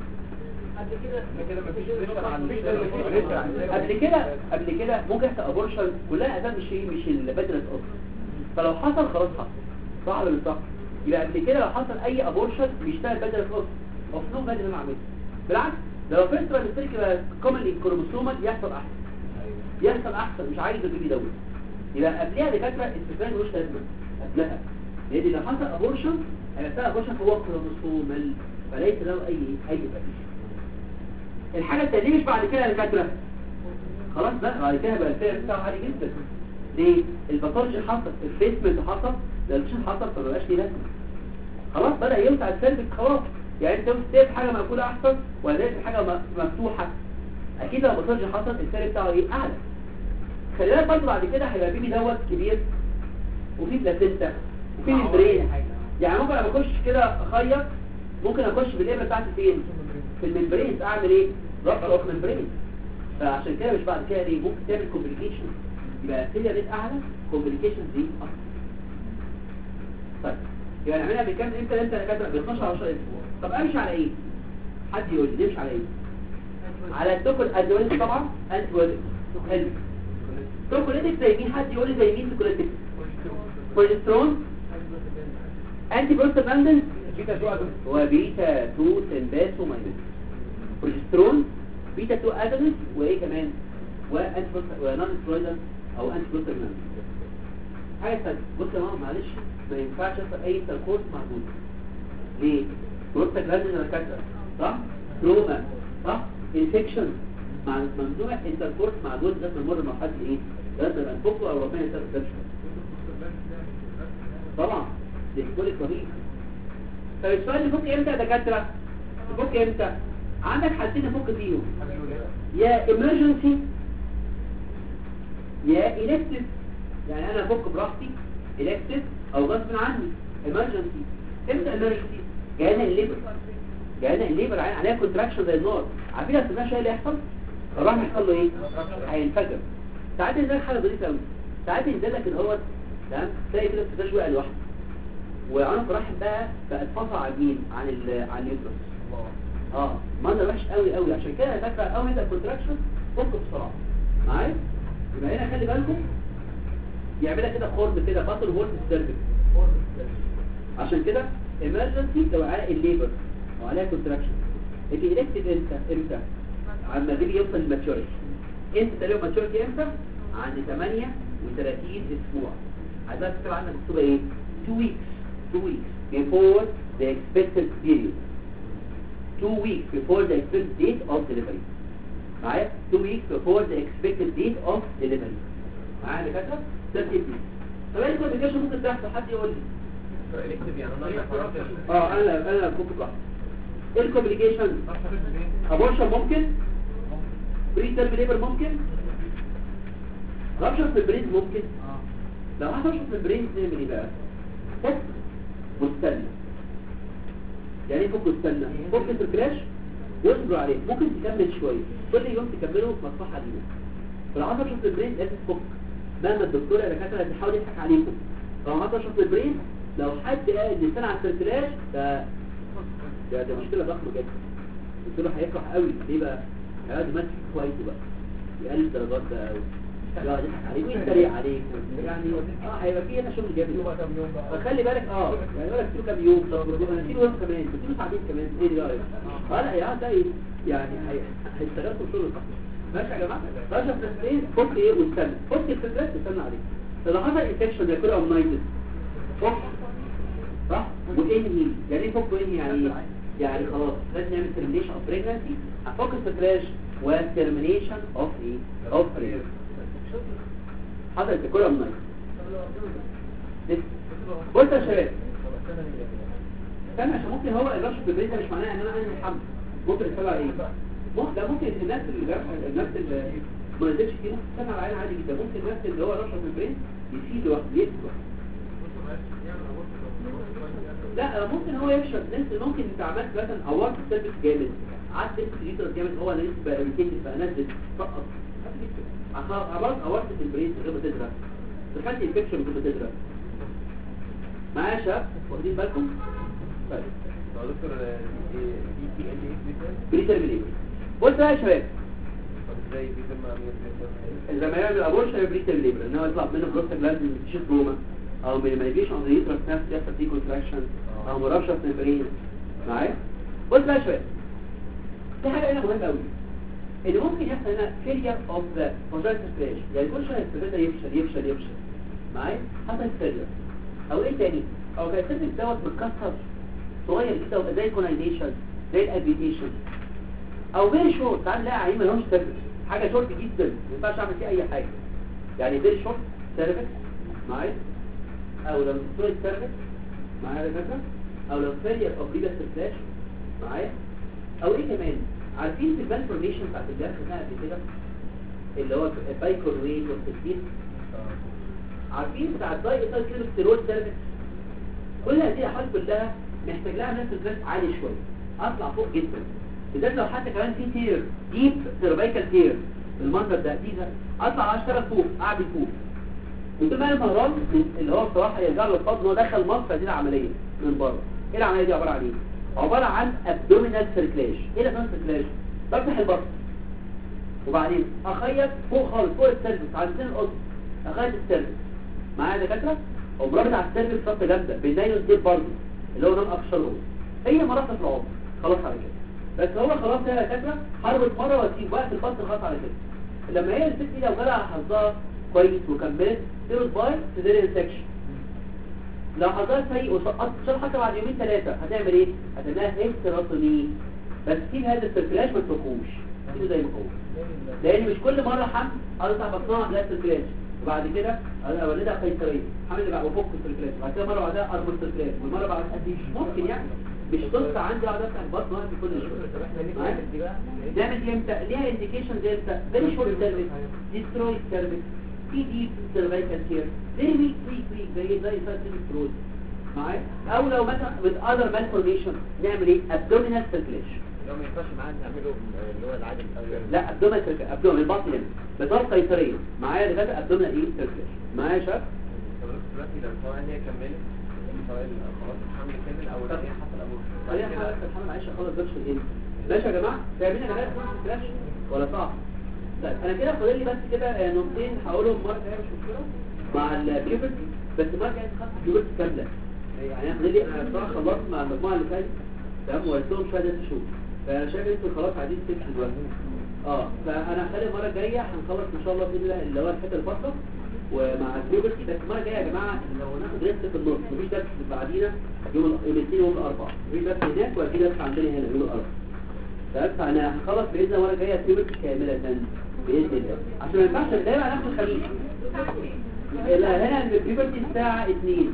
قبل كده قبل كده ممكن يحصل ابورشن كلها اسباب مش ايه مش البدله اصلا فلو حصل خلاص حصل صح ولا مش صح يبقى قبل كده لو حصل اي ابورشن بيشتغل بدله اصلا مفروض بدل اللي انا عملته بالعكس ده لو فيسترا مستريك كومن كروموسومال يحصل احسن يحصل احسن مش عايز البيبي دوت يبقى قبلها دكاتره استفاد ملوش لازمه قبلها لان لو حصل ابورشن هيبقى ابورشن هو كروموسومال فليس له اي اي بديل الحاجه الثانيه مش بعد كده يا دكاتره خلاص بقى بعد كده بقى السعر بتاعه عالي جدا ليه الباثولوجي حصل الفيسمنت حصل الالكشن حصل فما بقاش ليه لازمه خلاص بدا يوسع السيرفك خلاص يعني انت تسيب حاجه مقفوله احسن ولا تسيب حاجه م- مفتوحه اكيد لو الباثولوجي حصل السعر بتاعه ايه اعلى خلي بالك برضه بعد كده هيبقى بيبي دوت كبير وفي بلاسينتا وفي ممبرين يعني ممكن لما اخش كده اخيط ممكن اخش بالابره بتاعتي فين في الممبرين اعمل ايه ربط اوف ممبرين فعشان كده مش بعد كده ليه ممكن تعمل كومبليكيشن يبقى السيليا ريت اعلى كومبليكيشن دي اكتر طيب يبقى نعملها بكام امتى امتى يا دكاتره ب 12 10 اسبوع طب امشي على ايه حد يقول لي نمشي على ايه على التوكل ادوينت طبعا انتي وليد حلو توكوليتك زي مين حد يقول لي زي مين توكوليتك بروجسترون انتي بروستاجلاندين بيتا تو ادوس وبيتا 2 تنباسو ماينس بروجسترون بيتا 2 اجونست وايه كمان وانتي ونون سترويدال او انتي بروستاجلاندين حاجه ثانيه بص يا ماما معلش ما ينفعش يحصل اي تركوز محدود ليه بروستاجلاندين انا كاتبه صح تروما صح انفكشن مع ممنوع انتركورس مع جوز لازم نمر مرحله ايه لازم يبقى نفكه او ربنا يسر شويه طبعا ديسكوليك رهيب طب السؤال نفك امتى يا دكاتره نفك امتى عندك حالتين نفك فيهم يا emergency يا elective يعني انا افك براحتي elective او غصب عني emergency امتى emergency جانا الليبر جانا الليبر عين عليها كونتراكشن زي النار عارفين السماء شويه اللي يحصل الراح يحصل له ايه هينفجر ساعات ينزل حاجه ظريفه قوي ساعات ينزل لك ان هو تمام تلاقي كده الفتاش وقع لوحده وعنق الرحم بقى بقى اتفصل عن مين عن ال عن اليوترس اه منظر وحش قوي قوي عشان كده فاكره اول ما يبدا كونتراكشن فك بسرعه معايا يبقى هنا خلي بالكم يعملها كده خرم كده بطل هورت السيرفكس عشان كده emergency لو على الليبر او عليها كونتراكشن انت الكتد امتى امتى عما البيبي يوصل للماتشوريتي انت تقريبا ماتشوريتي امتى عند 38 اسبوع عايزها تكتب عندك مكتوبه ايه 2 weeks 2 weeks before the expected period 2 weeks before the expected date of delivery معايا 2 weeks before the expected date of delivery معايا يا دكاتره ده كده طب ايه الكومبليكيشن ممكن تحصل حد يقول لي اه انا انا كنت صح ايه الكومبليكيشن ابورشن ممكن بري تيرم ليبر ممكن رابشر في البرين ممكن لو واحد رابشر في البرين نعمل ايه بقى فك واستنى يعني ايه فك واستنى فك في الفلاش واصبر عليه ممكن تكمل شويه كل يوم تكمله مصلحه لينا فلو عايز رابشر في البرين لازم تفك مهما الدكتور يا دكاتره بيحاول يضحك عليكم لو عايز رابشر في البرين لو حد قال ان سنه على الفلاش ده ده ده مشكله ضخمه جدا الدكتور هيفرح قوي ليه بقى هيقعد يمسك كويسه بقى يقلل الدرجات ده قوي يقعد يضحك عليك ويتريق عليك يعني اه هيبقى في هنا شغل جامد فخلي بالك اه يعني يقول لك اديله كام يوم طب انا اديله يوم كمان اديله ساعتين كمان ايه اللي رايك اه لا يا ده ايه يعني هي- هيشتغل في شغل صح ماشي يا جماعه رشا فلسطين فك ايه واستنى فك الفكرات استنى عليه لو حصل انفكشن زي كده امنايتس فك صح وانهي يعني ايه فك وانهي يعني ايه يعني خلاص لازم نعمل termination of pregnancy هفوكس في فلاش و termination of ايه of pregnancy حصلت في كل امنايتس بص يا شباب استنى عشان ممكن هو الرش بالبريد ده مش معناه ان انا انهي حمل ممكن يطلع ايه ممكن ده ممكن الناس اللي جرح الناس اللي ما نزلش فيه ممكن تستنى على العين عادي جدا ممكن الناس اللي هو رش بالبريد يسيب لوحده يسيب لوحده لا ممكن هو يفشل ناس ممكن انت عملت مثلا عورت السيرفكس جامد قعدت تمسك اليوترس جامد هو اللي لسه بقى irritated بقى نزل فقط عملت عورت في البريد من غير ما تزرع دخلت انفكشن من غير ما تزرع معايا يا شباب واخدين بالكم طيب بري ترمينيتور بص بقى يا شباب لما يعمل ابورشن بري ترمينيتور ان هو يطلع منه بروستاجلاند تشيز روما او من مانيبيشن اوف ذا يوترس نفسه يحصل فيه كونتراكشن او مرشح ممبرين معايا بص بقى يا شباب في حاجه هنا مهمه قوي ان ممكن يحصل هنا فيلير اوف ذا فاجينال فلاش يعني كل شويه السبب يفشل يفشل يفشل معايا حصل فيلير او ايه تاني او كان السبب دوت متكسر صغير كده ويبقى زي الكونايزيشن زي الابيتيشن او فيري شورت تعال نلاقي عينين مالهمش سيرفكس حاجه شورت جدا ما ينفعش اعمل فيه اي حاجه يعني فيري شورت سيرفكس معايا او لو ستوري سيرفكس معايا يا دكاتره او لو فيلير اوف ريبس فلاش معايا او ايه كمان عارفين في البانفورميشن بتاعت الجرح ده قبل كده اللي هو بايكور ويت والتسبيح عارفين بتاع الداي ايثايل ستيرويد سيرفكس كل هذه الحالات كلها محتاج لها نفس الدرس عالي شويه اطلع فوق جدا بالذات لو حتى كمان في تير ديب سيرفيكال تير المنظر ده دي ده اطلع اشتغل فوق اعمل فوق وطول ما انا مهران اللي هو بصراحه يرجع له الفضل ان هو دخل مصر هذه العمليه من بره ايه العمليه دي عباره عن ايه عباره عن ابدومينال سيركلاج ايه الابدومينال سيركلاج بفتح البطن وبعدين اخيط فوق خالص فوق السيرفكس على سن القطن اخيط السيرفكس معايا يا دكاتره ومرابط على السيرفكس ربط جامده بينايل الديب برضه اللي هو نوم اكشن هي مربطه في العمر خلاص على كده بس هو خلاص يا دكاتره حربت مره وتسيب وقت البطن خلاص على كده لما هي الست دي لو جالها حظها كويس وكملت تيرد باي سيزيريان سكشن لو حظها سيء وسقطت شال حتى بعد يومين ثلاثه هتعمل ايه هتعملها هيستيراتوني بس سيب هذا السيركلاج ما تفكوش سيبه زي ما هو لان مش كل مره حمل اقطع بطنها لا سيركلاج وبعد كده اولدها قيصريه حمل اللي بعد وفك السيركلاج بعد كده مره بعدها اربط السيركلاج والمره بعد قد مش ممكن يعني مش قصه عندي اقعد افتح البطن واقف كل شويه معايا؟ نعمل دي امتى ليها انديكيشن زي امتى فيري شورت سيرفيس ديستروي سيرفيس في ديب سيرفيكال كير فيري ويك ويك ويك زي زي سيرفيس معايا او لو مثلا with other malformation نعمل ايه abdominal circulation لو ما ينفعش معانا نعمله اللي هو العادي الاول لا abdominal circulation abdominal البطن يعني بطن قيصريه معايا دكاتره abdominal ايه circulation معايا يا شباب طب دلوقتي لو سواء هي كملت سواء خلاص الحمل كمل او لا هي حصل ابوها خلينا حضرتك الحمل عايشه خالص بس في ايه ماشي يا جماعه تعملنا جماعه فلاش ولا صعب طيب انا كده فاضل لي بس كده آه، نقطتين هقولهم مره ثانيه مش مشكله مع البيوبرتي بس مره ثانيه خدت البيوبرتي كامله يعني انا فاضل لي انا بصراحه خلصت مع المجموعه اللي فاتت تمام وقلت لهم شويه ده شهور فانا شايف انتوا خلاص عايزين تكتب دلوقتي اه فانا هخلي المره الجايه هنخلص ان شاء الله باذن الله اللي هو الحته الفاصله ومع البيوبرتي بس المره الجايه يا جماعه لو ناخد ريست في النص مفيش درس بعدينا يوم ال- يوم الاثنين ويوم الاربعاء في درس هناك وفي درس عندنا هنا يوم الاربعاء تمام فانا هخلص باذن الله المره الجايه البيوبرتي كامله باذن الله عشان ما ينفعش دايما هناخد الخميس لا هنا البيبرتي الساعة 2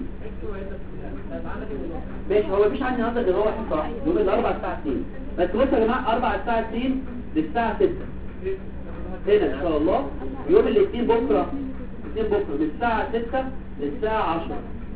ماشي هو مفيش عندي نهارده غير هو واحد صراحة يوم الأربع الساعة 2 بس بصوا يا جماعة 4 الساعة 2 للساعة 6 هنا إن شاء الله يوم الاثنين بكرة الاثنين بكرة من الساعة 6 للساعة 10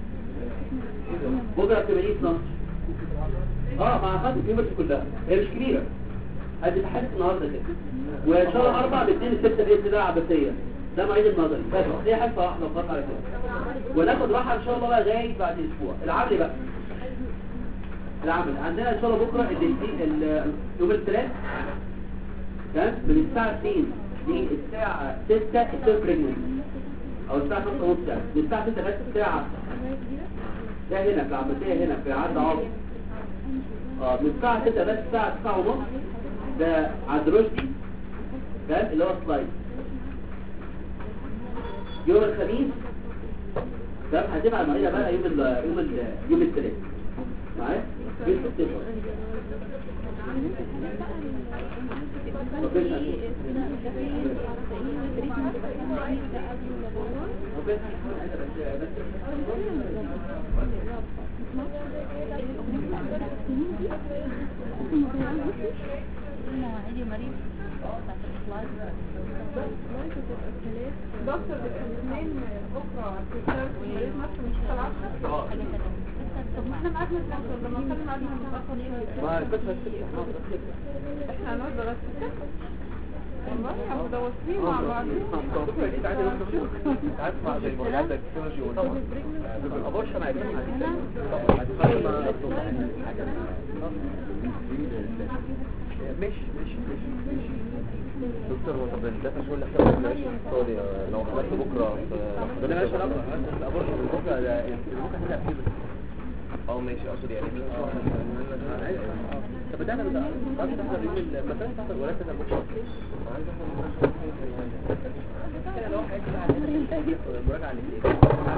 بكرة في مدينة نصر اه مع خط البيبرتي كلها هي مش كبيرة ادي بحث النهارده كده وان شاء الله اربع باثنين لستة باذن الله عباسيه ده مواعيد النظري بس هي حصه واحده فقط على كده وناخد راحه ان شاء الله بقى لغايه بعد اسبوع العمل بقى العمل عندنا ان شاء الله بكره الاثنين ال- يوم الثلاث تمام من الساعه 2 للساعه 6 السير بريجننت او الساعه 5 ونص يعني من الساعه 6 لغايه الساعه ده هنا في العباسيه هنا في عرض عاصم اه من الساعة 6 بس الساعة 9 ونص ده عند رشدي فاهم اللي هو سلايد يوم الخميس تمام هتبقى المعيدة بقى يوم ال يوم ال يوم الثلاث معايا؟ يوم السبت دكتور الاثنين بكره في الشرق مريض مصر مش طالعه طب ما احنا ميعادنا اتاخر لما كان ميعادنا متاخر شويه احنا هنقعد لغايه 6 والله احنا متواصلين مع بعض تعرف مع زي ما عندك تكنولوجي وطبعا الابورشن مش مش مش مش دكتور هو طب ده مش ولا احنا ماشي سوري لو خدت بكره ده مالهاش علاقه الابورشن بكره ده ممكن هتبقى فيه اه ماشي اقصد يعني طب بدأنا بقى بعد تحضر يوم المسألة تحضر ولا تحضر بكره عايز احضر كده لو حاجه كده على المراجعه اللي فيه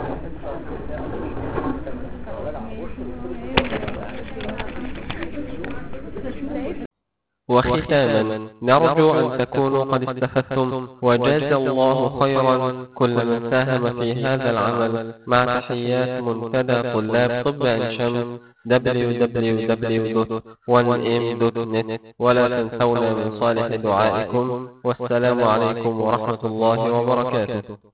وختاما نرجو أن تكونوا قد استفدتم وجاز الله خيرا كل من ساهم في هذا العمل مع تحيات منتدى طلاب طب عين شمس www.1m.net ولا تنسونا من صالح دعائكم والسلام عليكم ورحمة الله وبركاته